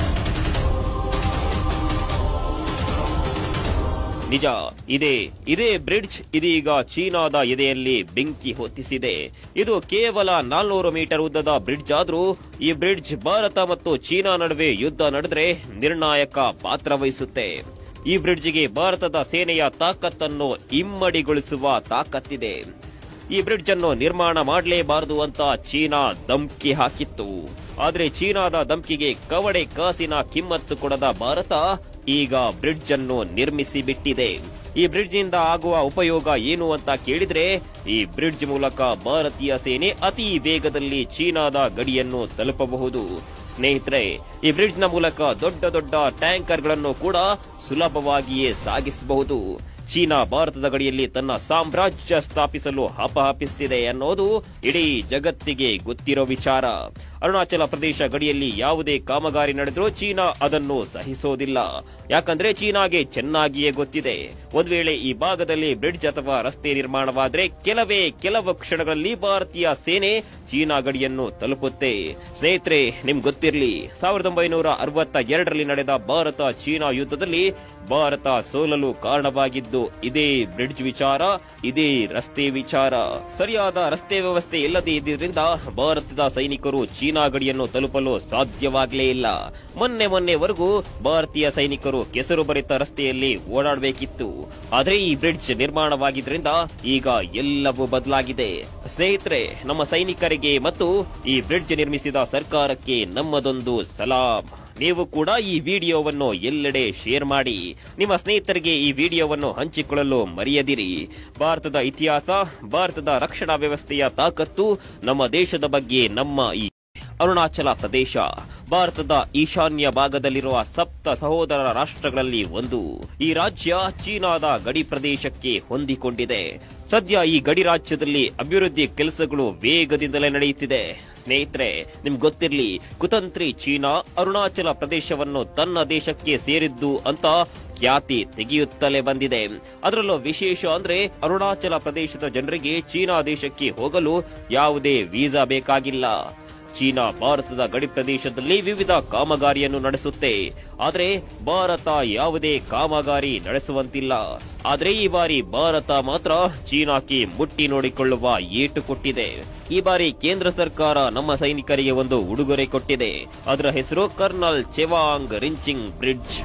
ನಿಜ ಇದೇ ಇದೇ ಬ್ರಿಡ್ಜ್ ಇದೀಗ ಚೀನಾದ ಎದೆಯಲ್ಲಿ ಬೆಂಕಿ ಹೊತ್ತಿಸಿದೆ ಇದು ಕೇವಲ ನಾಲ್ನೂರು ಮೀಟರ್ ಉದ್ದದ ಬ್ರಿಡ್ಜ್ ಆದ್ರೂ ಈ ಬ್ರಿಡ್ಜ್ ಭಾರತ ಮತ್ತು ಚೀನಾ ನಡುವೆ ಯುದ್ಧ ನಡೆದ್ರೆ ನಿರ್ಣಾಯಕ ಪಾತ್ರ ವಹಿಸುತ್ತೆ ಈ ಬ್ರಿಡ್ಜ್ಗೆ ಭಾರತದ ಸೇನೆಯ ತಾಕತ್ತನ್ನು ಇಮ್ಮಡಿಗೊಳಿಸುವ ತಾಕತ್ತಿದೆ ಈ ಬ್ರಿಡ್ಜ್ ಅನ್ನು ನಿರ್ಮಾಣ ಮಾಡಲೇಬಾರದು ಅಂತ ಚೀನಾ ಧಮ್ಕಿ ಹಾಕಿತ್ತು ಆದ್ರೆ ಚೀನಾದ ಧಮ್ಕಿಗೆ ಕವಡೆ ಕಾಸಿನ ಕಿಮ್ಮತ್ತು ಕೊಡದ ಭಾರತ ಈಗ ಬ್ರಿಡ್ಜ್ ಅನ್ನು ನಿರ್ಮಿಸಿ ಬಿಟ್ಟಿದೆ ಈ ಬ್ರಿಡ್ಜ್ ನಿಂದ ಆಗುವ ಉಪಯೋಗ ಏನು ಅಂತ ಕೇಳಿದ್ರೆ ಈ ಬ್ರಿಡ್ಜ್ ಮೂಲಕ ಭಾರತೀಯ ಸೇನೆ ಅತಿ ವೇಗದಲ್ಲಿ ಚೀನಾದ ಗಡಿಯನ್ನು ತಲುಪಬಹುದು ಸ್ನೇಹಿತರೆ ಈ ಬ್ರಿಡ್ಜ್ ನ ಮೂಲಕ ದೊಡ್ಡ ದೊಡ್ಡ ಟ್ಯಾಂಕರ್ ಗಳನ್ನು ಕೂಡ ಸುಲಭವಾಗಿಯೇ ಸಾಗಿಸಬಹುದು ಚೀನಾ ಭಾರತದ ಗಡಿಯಲ್ಲಿ ತನ್ನ ಸಾಮ್ರಾಜ್ಯ ಸ್ಥಾಪಿಸಲು ಹಪಹಪಿಸುತ್ತಿದೆ ಅನ್ನೋದು ಇಡೀ ಜಗತ್ತಿಗೆ ಗೊತ್ತಿರೋ ವಿಚಾರ ಅರುಣಾಚಲ ಪ್ರದೇಶ ಗಡಿಯಲ್ಲಿ ಯಾವುದೇ ಕಾಮಗಾರಿ ನಡೆದರೂ ಚೀನಾ ಅದನ್ನು ಸಹಿಸೋದಿಲ್ಲ ಯಾಕಂದ್ರೆ ಚೀನಾಗೆ ಚೆನ್ನಾಗಿಯೇ ಗೊತ್ತಿದೆ ಒಂದ್ ವೇಳೆ ಈ ಭಾಗದಲ್ಲಿ ಬ್ರಿಡ್ಜ್ ಅಥವಾ ರಸ್ತೆ ನಿರ್ಮಾಣವಾದ್ರೆ ಕೆಲವೇ ಕೆಲವು ಕ್ಷಣಗಳಲ್ಲಿ ಭಾರತೀಯ ಸೇನೆ ಚೀನಾ ಗಡಿಯನ್ನು ತಲುಪುತ್ತೆ ಸ್ನೇಹಿತರೆ ನಿಮ್ಗೆ ಗೊತ್ತಿರ್ಲಿ ಸಾವಿರದ ಒಂಬೈನೂರ ಅರವತ್ತ ಎರಡರಲ್ಲಿ ನಡೆದ ಭಾರತ ಚೀನಾ ಯುದ್ಧದಲ್ಲಿ ಭಾರತ ಸೋಲಲು ಕಾರಣವಾಗಿದ್ದು ಇದೇ ಬ್ರಿಡ್ಜ್ ವಿಚಾರ ಇದೇ ರಸ್ತೆ ವಿಚಾರ ಸರಿಯಾದ ರಸ್ತೆ ವ್ಯವಸ್ಥೆ ಇಲ್ಲದೆ ಇದ್ದಿದ್ರಿಂದ ಭಾರತದ ಸೈನಿಕರು ಚೀನಾ ಗಡಿಯನ್ನು ತಲುಪಲು ಸಾಧ್ಯವಾಗಲೇ ಇಲ್ಲ ಮೊನ್ನೆ ಮೊನ್ನೆವರೆಗೂ ಭಾರತೀಯ ಸೈನಿಕರು ಕೆಸರು ಭರಿತ ರಸ್ತೆಯಲ್ಲಿ ಓಡಾಡಬೇಕಿತ್ತು ಆದ್ರೆ ಈ ಬ್ರಿಡ್ಜ್ ನಿರ್ಮಾಣವಾಗಿದ್ರಿಂದ ಈಗ ಎಲ್ಲವೂ ಬದಲಾಗಿದೆ ಸ್ನೇಹಿತರೆ ನಮ್ಮ ಸೈನಿಕರಿಗೆ ಮತ್ತು ಈ ಬ್ರಿಡ್ಜ್ ನಿರ್ಮಿಸಿದ ಸರ್ಕಾರಕ್ಕೆ ನಮ್ಮದೊಂದು ಸಲಾಂ ನೀವು ಕೂಡ ಈ ವಿಡಿಯೋವನ್ನು ಎಲ್ಲೆಡೆ ಶೇರ್ ಮಾಡಿ ನಿಮ್ಮ ಸ್ನೇಹಿತರಿಗೆ ಈ ವಿಡಿಯೋವನ್ನು ಹಂಚಿಕೊಳ್ಳಲು ಮರೆಯದಿರಿ ಭಾರತದ ಇತಿಹಾಸ ಭಾರತದ ರಕ್ಷಣಾ ವ್ಯವಸ್ಥೆಯ ತಾಕತ್ತು ನಮ್ಮ ದೇಶದ ಬಗ್ಗೆ ನಮ್ಮ ಈ ಅರುಣಾಚಲ ಪ್ರದೇಶ ಭಾರತದ ಈಶಾನ್ಯ ಭಾಗದಲ್ಲಿರುವ ಸಪ್ತ ಸಹೋದರ ರಾಷ್ಟ್ರಗಳಲ್ಲಿ ಒಂದು ಈ ರಾಜ್ಯ ಚೀನಾದ ಗಡಿ ಪ್ರದೇಶಕ್ಕೆ ಹೊಂದಿಕೊಂಡಿದೆ ಸದ್ಯ ಈ ಗಡಿ ರಾಜ್ಯದಲ್ಲಿ ಅಭಿವೃದ್ಧಿ ಕೆಲಸಗಳು ವೇಗದಿಂದಲೇ ನಡೆಯುತ್ತಿದೆ ಸ್ನೇಹಿತರೆ ನಿಮ್ಗೆ ಗೊತ್ತಿರ್ಲಿ ಕುತಂತ್ರಿ ಚೀನಾ ಅರುಣಾಚಲ ಪ್ರದೇಶವನ್ನು ತನ್ನ ದೇಶಕ್ಕೆ ಸೇರಿದ್ದು ಅಂತ ಖ್ಯಾತಿ ತೆಗೆಯುತ್ತಲೇ ಬಂದಿದೆ ಅದರಲ್ಲೂ ವಿಶೇಷ ಅಂದ್ರೆ ಅರುಣಾಚಲ ಪ್ರದೇಶದ ಜನರಿಗೆ ಚೀನಾ ದೇಶಕ್ಕೆ ಹೋಗಲು ಯಾವುದೇ ವೀಸಾ ಬೇಕಾಗಿಲ್ಲ ಚೀನಾ ಭಾರತದ ಗಡಿ ಪ್ರದೇಶದಲ್ಲಿ ವಿವಿಧ ಕಾಮಗಾರಿಯನ್ನು ನಡೆಸುತ್ತೆ ಆದರೆ ಭಾರತ ಯಾವುದೇ ಕಾಮಗಾರಿ ನಡೆಸುವಂತಿಲ್ಲ ಆದರೆ ಈ ಬಾರಿ ಭಾರತ ಮಾತ್ರ ಚೀನಾಕ್ಕೆ ಮುಟ್ಟಿ ನೋಡಿಕೊಳ್ಳುವ ಏಟು ಕೊಟ್ಟಿದೆ ಈ ಬಾರಿ ಕೇಂದ್ರ ಸರ್ಕಾರ ನಮ್ಮ ಸೈನಿಕರಿಗೆ ಒಂದು ಉಡುಗೊರೆ ಕೊಟ್ಟಿದೆ ಅದರ ಹೆಸರು ಕರ್ನಲ್ ಚೆವಾಂಗ್ ರಿಂಚಿಂಗ್ ಬ್ರಿಡ್ಜ್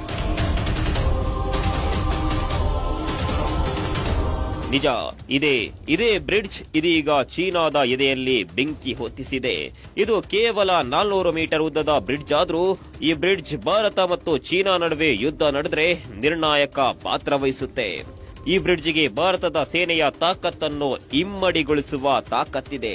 ನಿಜ ಇದೇ ಇದೇ ಬ್ರಿಡ್ಜ್ ಇದೀಗ ಚೀನಾದ ಎದೆಯಲ್ಲಿ ಬೆಂಕಿ ಹೊತ್ತಿಸಿದೆ ಇದು ಕೇವಲ ನಾಲ್ನೂರು ಮೀಟರ್ ಉದ್ದದ ಬ್ರಿಡ್ಜ್ ಆದ್ರೂ ಈ ಬ್ರಿಡ್ಜ್ ಭಾರತ ಮತ್ತು ಚೀನಾ ನಡುವೆ ಯುದ್ಧ ನಡೆದ್ರೆ ನಿರ್ಣಾಯಕ ಪಾತ್ರ ವಹಿಸುತ್ತೆ ಈ ಬ್ರಿಡ್ಜ್ಗೆ ಭಾರತದ ಸೇನೆಯ ತಾಕತ್ತನ್ನು ಇಮ್ಮಡಿಗೊಳಿಸುವ ತಾಕತ್ತಿದೆ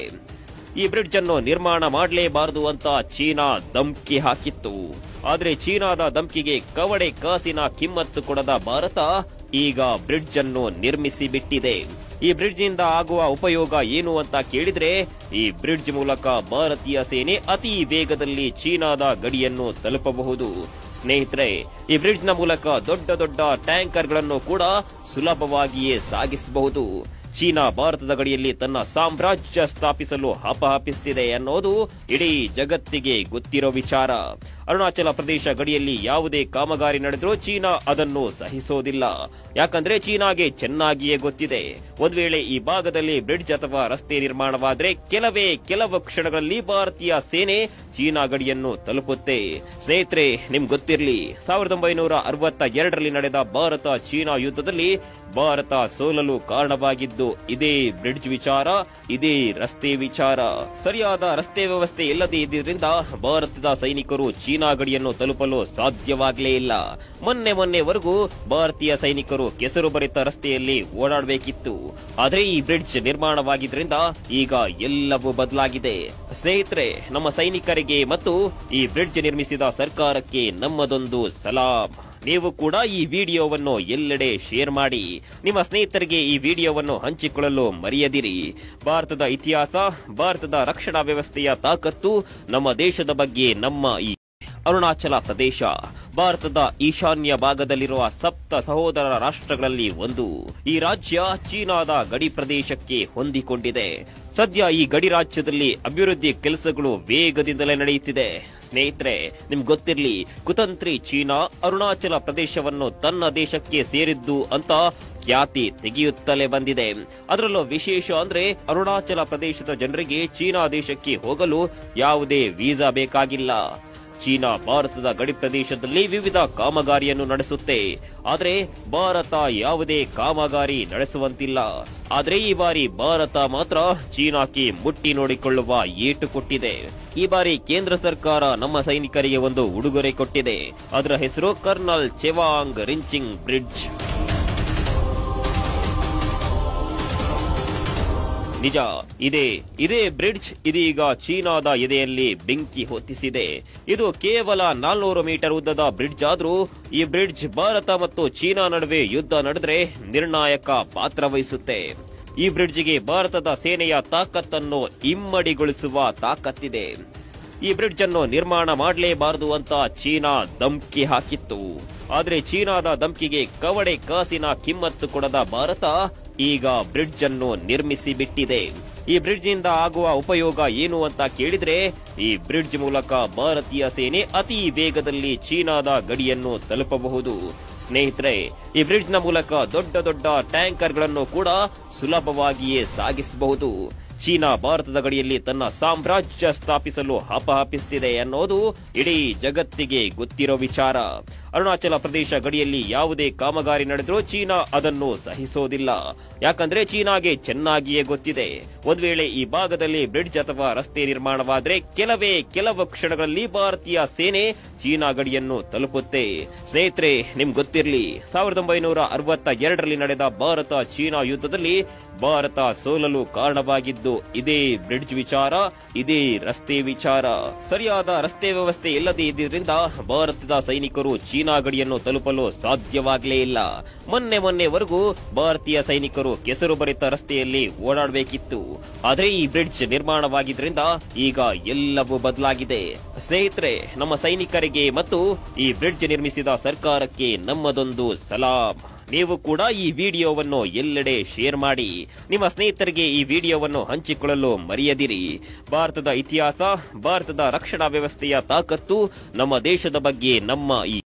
ಈ ಬ್ರಿಡ್ಜ್ ಅನ್ನು ನಿರ್ಮಾಣ ಮಾಡಲೇಬಾರದು ಅಂತ ಚೀನಾ ಧಮ್ಕಿ ಹಾಕಿತ್ತು ಆದ್ರೆ ಚೀನಾದ ಧಮ್ಕಿಗೆ ಕವಡೆ ಕಾಸಿನ ಕಿಮ್ಮತ್ತು ಕೊಡದ ಭಾರತ ಈಗ ಬ್ರಿಡ್ಜ್ ಅನ್ನು ನಿರ್ಮಿಸಿ ಬಿಟ್ಟಿದೆ ಈ ಬ್ರಿಡ್ಜ್ ನಿಂದ ಆಗುವ ಉಪಯೋಗ ಏನು ಅಂತ ಕೇಳಿದ್ರೆ ಈ ಬ್ರಿಡ್ಜ್ ಮೂಲಕ ಭಾರತೀಯ ಸೇನೆ ಅತಿ ವೇಗದಲ್ಲಿ ಚೀನಾದ ಗಡಿಯನ್ನು ತಲುಪಬಹುದು ಸ್ನೇಹಿತರೆ ಈ ಬ್ರಿಡ್ಜ್ ನ ಮೂಲಕ ದೊಡ್ಡ ದೊಡ್ಡ ಟ್ಯಾಂಕರ್ ಗಳನ್ನು ಕೂಡ ಸುಲಭವಾಗಿಯೇ ಸಾಗಿಸಬಹುದು ಚೀನಾ ಭಾರತದ ಗಡಿಯಲ್ಲಿ ತನ್ನ ಸಾಮ್ರಾಜ್ಯ ಸ್ಥಾಪಿಸಲು ಹಪಹಪಿಸುತ್ತಿದೆ ಅನ್ನೋದು ಇಡೀ ಜಗತ್ತಿಗೆ ಗೊತ್ತಿರೋ ವಿಚಾರ ಅರುಣಾಚಲ ಪ್ರದೇಶ ಗಡಿಯಲ್ಲಿ ಯಾವುದೇ ಕಾಮಗಾರಿ ನಡೆದರೂ ಚೀನಾ ಅದನ್ನು ಸಹಿಸೋದಿಲ್ಲ ಯಾಕಂದ್ರೆ ಚೀನಾಗೆ ಚೆನ್ನಾಗಿಯೇ ಗೊತ್ತಿದೆ ಒಂದ್ ವೇಳೆ ಈ ಭಾಗದಲ್ಲಿ ಬ್ರಿಡ್ಜ್ ಅಥವಾ ರಸ್ತೆ ನಿರ್ಮಾಣವಾದ್ರೆ ಕೆಲವೇ ಕೆಲವು ಕ್ಷಣಗಳಲ್ಲಿ ಭಾರತೀಯ ಸೇನೆ ಚೀನಾ ಗಡಿಯನ್ನು ತಲುಪುತ್ತೆ ಸ್ನೇಹಿತರೆ ನಿಮ್ಗೆ ಗೊತ್ತಿರ್ಲಿ ಸಾವಿರದ ಒಂಬೈನೂರ ಅರವತ್ತ ಎರಡರಲ್ಲಿ ನಡೆದ ಭಾರತ ಚೀನಾ ಯುದ್ಧದಲ್ಲಿ ಭಾರತ ಸೋಲಲು ಕಾರಣವಾಗಿದ್ದು ಇದೇ ಬ್ರಿಡ್ಜ್ ವಿಚಾರ ಇದೇ ರಸ್ತೆ ವಿಚಾರ ಸರಿಯಾದ ರಸ್ತೆ ವ್ಯವಸ್ಥೆ ಇಲ್ಲದೆ ಇದ್ದಿದ್ರಿಂದ ಭಾರತದ ಸೈನಿಕರು ಚೀನಾ ಗಡಿಯನ್ನು ತಲುಪಲು ಸಾಧ್ಯವಾಗಲೇ ಇಲ್ಲ ಮೊನ್ನೆ ಮೊನ್ನೆವರೆಗೂ ಭಾರತೀಯ ಸೈನಿಕರು ಕೆಸರು ಭರಿತ ರಸ್ತೆಯಲ್ಲಿ ಓಡಾಡಬೇಕಿತ್ತು ಆದ್ರೆ ಈ ಬ್ರಿಡ್ಜ್ ನಿರ್ಮಾಣವಾಗಿದ್ರಿಂದ ಈಗ ಎಲ್ಲವೂ ಬದಲಾಗಿದೆ ಸ್ನೇಹಿತರೆ ನಮ್ಮ ಸೈನಿಕರಿಗೆ ಮತ್ತು ಈ ಬ್ರಿಡ್ಜ್ ನಿರ್ಮಿಸಿದ ಸರ್ಕಾರಕ್ಕೆ ನಮ್ಮದೊಂದು ಸಲಾಂ ನೀವು ಕೂಡ ಈ ವಿಡಿಯೋವನ್ನು ಎಲ್ಲೆಡೆ ಶೇರ್ ಮಾಡಿ ನಿಮ್ಮ ಸ್ನೇಹಿತರಿಗೆ ಈ ವಿಡಿಯೋವನ್ನು ಹಂಚಿಕೊಳ್ಳಲು ಮರೆಯದಿರಿ ಭಾರತದ ಇತಿಹಾಸ ಭಾರತದ ರಕ್ಷಣಾ ವ್ಯವಸ್ಥೆಯ ತಾಕತ್ತು ನಮ್ಮ ದೇಶದ ಬಗ್ಗೆ ನಮ್ಮ ಈ ಅರುಣಾಚಲ ಪ್ರದೇಶ ಭಾರತದ ಈಶಾನ್ಯ ಭಾಗದಲ್ಲಿರುವ ಸಪ್ತ ಸಹೋದರ ರಾಷ್ಟ್ರಗಳಲ್ಲಿ ಒಂದು ಈ ರಾಜ್ಯ ಚೀನಾದ ಗಡಿ ಪ್ರದೇಶಕ್ಕೆ ಹೊಂದಿಕೊಂಡಿದೆ ಸದ್ಯ ಈ ಗಡಿ ರಾಜ್ಯದಲ್ಲಿ ಅಭಿವೃದ್ಧಿ ಕೆಲಸಗಳು ವೇಗದಿಂದಲೇ ನಡೆಯುತ್ತಿದೆ ಸ್ನೇಹಿತರೆ ನಿಮ್ಗೆ ಗೊತ್ತಿರ್ಲಿ ಕುತಂತ್ರಿ ಚೀನಾ ಅರುಣಾಚಲ ಪ್ರದೇಶವನ್ನು ತನ್ನ ದೇಶಕ್ಕೆ ಸೇರಿದ್ದು ಅಂತ ಖ್ಯಾತಿ ತೆಗೆಯುತ್ತಲೇ ಬಂದಿದೆ ಅದರಲ್ಲೂ ವಿಶೇಷ ಅಂದ್ರೆ ಅರುಣಾಚಲ ಪ್ರದೇಶದ ಜನರಿಗೆ ಚೀನಾ ದೇಶಕ್ಕೆ ಹೋಗಲು ಯಾವುದೇ ವೀಸಾ ಬೇಕಾಗಿಲ್ಲ ಚೀನಾ ಭಾರತದ ಗಡಿ ಪ್ರದೇಶದಲ್ಲಿ ವಿವಿಧ ಕಾಮಗಾರಿಯನ್ನು ನಡೆಸುತ್ತೆ ಆದರೆ ಭಾರತ ಯಾವುದೇ ಕಾಮಗಾರಿ ನಡೆಸುವಂತಿಲ್ಲ ಆದ್ರೆ ಈ ಬಾರಿ ಭಾರತ ಮಾತ್ರ ಚೀನಾಕ್ಕೆ ಮುಟ್ಟಿ ನೋಡಿಕೊಳ್ಳುವ ಏಟು ಕೊಟ್ಟಿದೆ ಈ ಬಾರಿ ಕೇಂದ್ರ ಸರ್ಕಾರ ನಮ್ಮ ಸೈನಿಕರಿಗೆ ಒಂದು ಉಡುಗೊರೆ ಕೊಟ್ಟಿದೆ ಅದರ ಹೆಸರು ಕರ್ನಲ್ ಚೆವಾಂಗ್ ರಿಂಚಿಂಗ್ ಬ್ರಿಡ್ಜ್ ನಿಜ ಇದೇ ಇದೇ ಬ್ರಿಡ್ಜ್ ಇದೀಗ ಚೀನಾದ ಎದೆಯಲ್ಲಿ ಬೆಂಕಿ ಹೊತ್ತಿಸಿದೆ ಇದು ಕೇವಲ ನಾಲ್ನೂರು ಮೀಟರ್ ಉದ್ದದ ಬ್ರಿಡ್ಜ್ ಆದ್ರೂ ಈ ಬ್ರಿಡ್ಜ್ ಭಾರತ ಮತ್ತು ಚೀನಾ ನಡುವೆ ಯುದ್ಧ ನಡೆದ್ರೆ ನಿರ್ಣಾಯಕ ಪಾತ್ರ ವಹಿಸುತ್ತೆ ಈ ಬ್ರಿಡ್ಜ್ಗೆ ಭಾರತದ ಸೇನೆಯ ತಾಕತ್ತನ್ನು ಇಮ್ಮಡಿಗೊಳಿಸುವ ತಾಕತ್ತಿದೆ ಈ ಬ್ರಿಡ್ಜ್ ಅನ್ನು ನಿರ್ಮಾಣ ಮಾಡಲೇಬಾರದು ಅಂತ ಚೀನಾ ಧಮ್ಕಿ ಹಾಕಿತ್ತು ಆದ್ರೆ ಚೀನಾದ ಧಮ್ಕಿಗೆ ಕವಡೆ ಕಾಸಿನ ಕಿಮ್ಮತ್ತು ಕೊಡದ ಭಾರತ ಈಗ ಬ್ರಿಡ್ಜ್ ಅನ್ನು ನಿರ್ಮಿಸಿ ಬಿಟ್ಟಿದೆ ಈ ಬ್ರಿಡ್ಜ್ ನಿಂದ ಆಗುವ ಉಪಯೋಗ ಏನು ಅಂತ ಕೇಳಿದ್ರೆ ಈ ಬ್ರಿಡ್ಜ್ ಮೂಲಕ ಭಾರತೀಯ ಸೇನೆ ಅತಿ ವೇಗದಲ್ಲಿ ಚೀನಾದ ಗಡಿಯನ್ನು ತಲುಪಬಹುದು ಸ್ನೇಹಿತರೆ ಈ ಬ್ರಿಡ್ಜ್ ನ ಮೂಲಕ ದೊಡ್ಡ ದೊಡ್ಡ ಟ್ಯಾಂಕರ್ ಗಳನ್ನು ಕೂಡ ಸುಲಭವಾಗಿಯೇ ಸಾಗಿಸಬಹುದು ಚೀನಾ ಭಾರತದ ಗಡಿಯಲ್ಲಿ ತನ್ನ ಸಾಮ್ರಾಜ್ಯ ಸ್ಥಾಪಿಸಲು ಹಪಹಪಿಸುತ್ತಿದೆ ಅನ್ನೋದು ಇಡೀ ಜಗತ್ತಿಗೆ ಗೊತ್ತಿರೋ ವಿಚಾರ ಅರುಣಾಚಲ ಪ್ರದೇಶ ಗಡಿಯಲ್ಲಿ ಯಾವುದೇ ಕಾಮಗಾರಿ ನಡೆದರೂ ಚೀನಾ ಅದನ್ನು ಸಹಿಸೋದಿಲ್ಲ ಯಾಕಂದ್ರೆ ಚೀನಾಗೆ ಚೆನ್ನಾಗಿಯೇ ಗೊತ್ತಿದೆ ಒಂದ್ ವೇಳೆ ಈ ಭಾಗದಲ್ಲಿ ಬ್ರಿಡ್ಜ್ ಅಥವಾ ರಸ್ತೆ ನಿರ್ಮಾಣವಾದ್ರೆ ಕೆಲವೇ ಕೆಲವು ಕ್ಷಣಗಳಲ್ಲಿ ಭಾರತೀಯ ಸೇನೆ ಚೀನಾ ಗಡಿಯನ್ನು ತಲುಪುತ್ತೆ ಸ್ನೇಹಿತರೆ ನಿಮ್ಗೆ ಗೊತ್ತಿರ್ಲಿ ಸಾವಿರದ ಒಂಬೈನೂರ ಅರವತ್ತ ಎರಡರಲ್ಲಿ ನಡೆದ ಭಾರತ ಚೀನಾ ಯುದ್ಧದಲ್ಲಿ ಭಾರತ ಸೋಲಲು ಕಾರಣವಾಗಿದ್ದು ಇದೇ ಬ್ರಿಡ್ಜ್ ವಿಚಾರ ಇದೇ ರಸ್ತೆ ವಿಚಾರ ಸರಿಯಾದ ರಸ್ತೆ ವ್ಯವಸ್ಥೆ ಇಲ್ಲದೆ ಇದ್ದಿದ್ರಿಂದ ಭಾರತದ ಸೈನಿಕರು ಚೀನಾ ಗಡಿಯನ್ನು ತಲುಪಲು ಸಾಧ್ಯವಾಗಲೇ ಇಲ್ಲ ಮೊನ್ನೆ ಮೊನ್ನೆವರೆಗೂ ಭಾರತೀಯ ಸೈನಿಕರು ಕೆಸರು ಭರಿತ ರಸ್ತೆಯಲ್ಲಿ ಓಡಾಡಬೇಕಿತ್ತು ಆದ್ರೆ ಈ ಬ್ರಿಡ್ಜ್ ನಿರ್ಮಾಣವಾಗಿದ್ರಿಂದ ಈಗ ಎಲ್ಲವೂ ಬದಲಾಗಿದೆ ಸ್ನೇಹಿತರೆ ನಮ್ಮ ಸೈನಿಕರಿಗೆ ಮತ್ತು ಈ ಬ್ರಿಡ್ಜ್ ನಿರ್ಮಿಸಿದ ಸರ್ಕಾರಕ್ಕೆ ನಮ್ಮದೊಂದು ಸಲಾಂ ನೀವು ಕೂಡ ಈ ವಿಡಿಯೋವನ್ನು ಎಲ್ಲೆಡೆ ಶೇರ್ ಮಾಡಿ ನಿಮ್ಮ ಸ್ನೇಹಿತರಿಗೆ ಈ ವಿಡಿಯೋವನ್ನು ಹಂಚಿಕೊಳ್ಳಲು ಮರೆಯದಿರಿ ಭಾರತದ ಇತಿಹಾಸ ಭಾರತದ ರಕ್ಷಣಾ ವ್ಯವಸ್ಥೆಯ ತಾಕತ್ತು ನಮ್ಮ ದೇಶದ ಬಗ್ಗೆ ನಮ್ಮ ಈ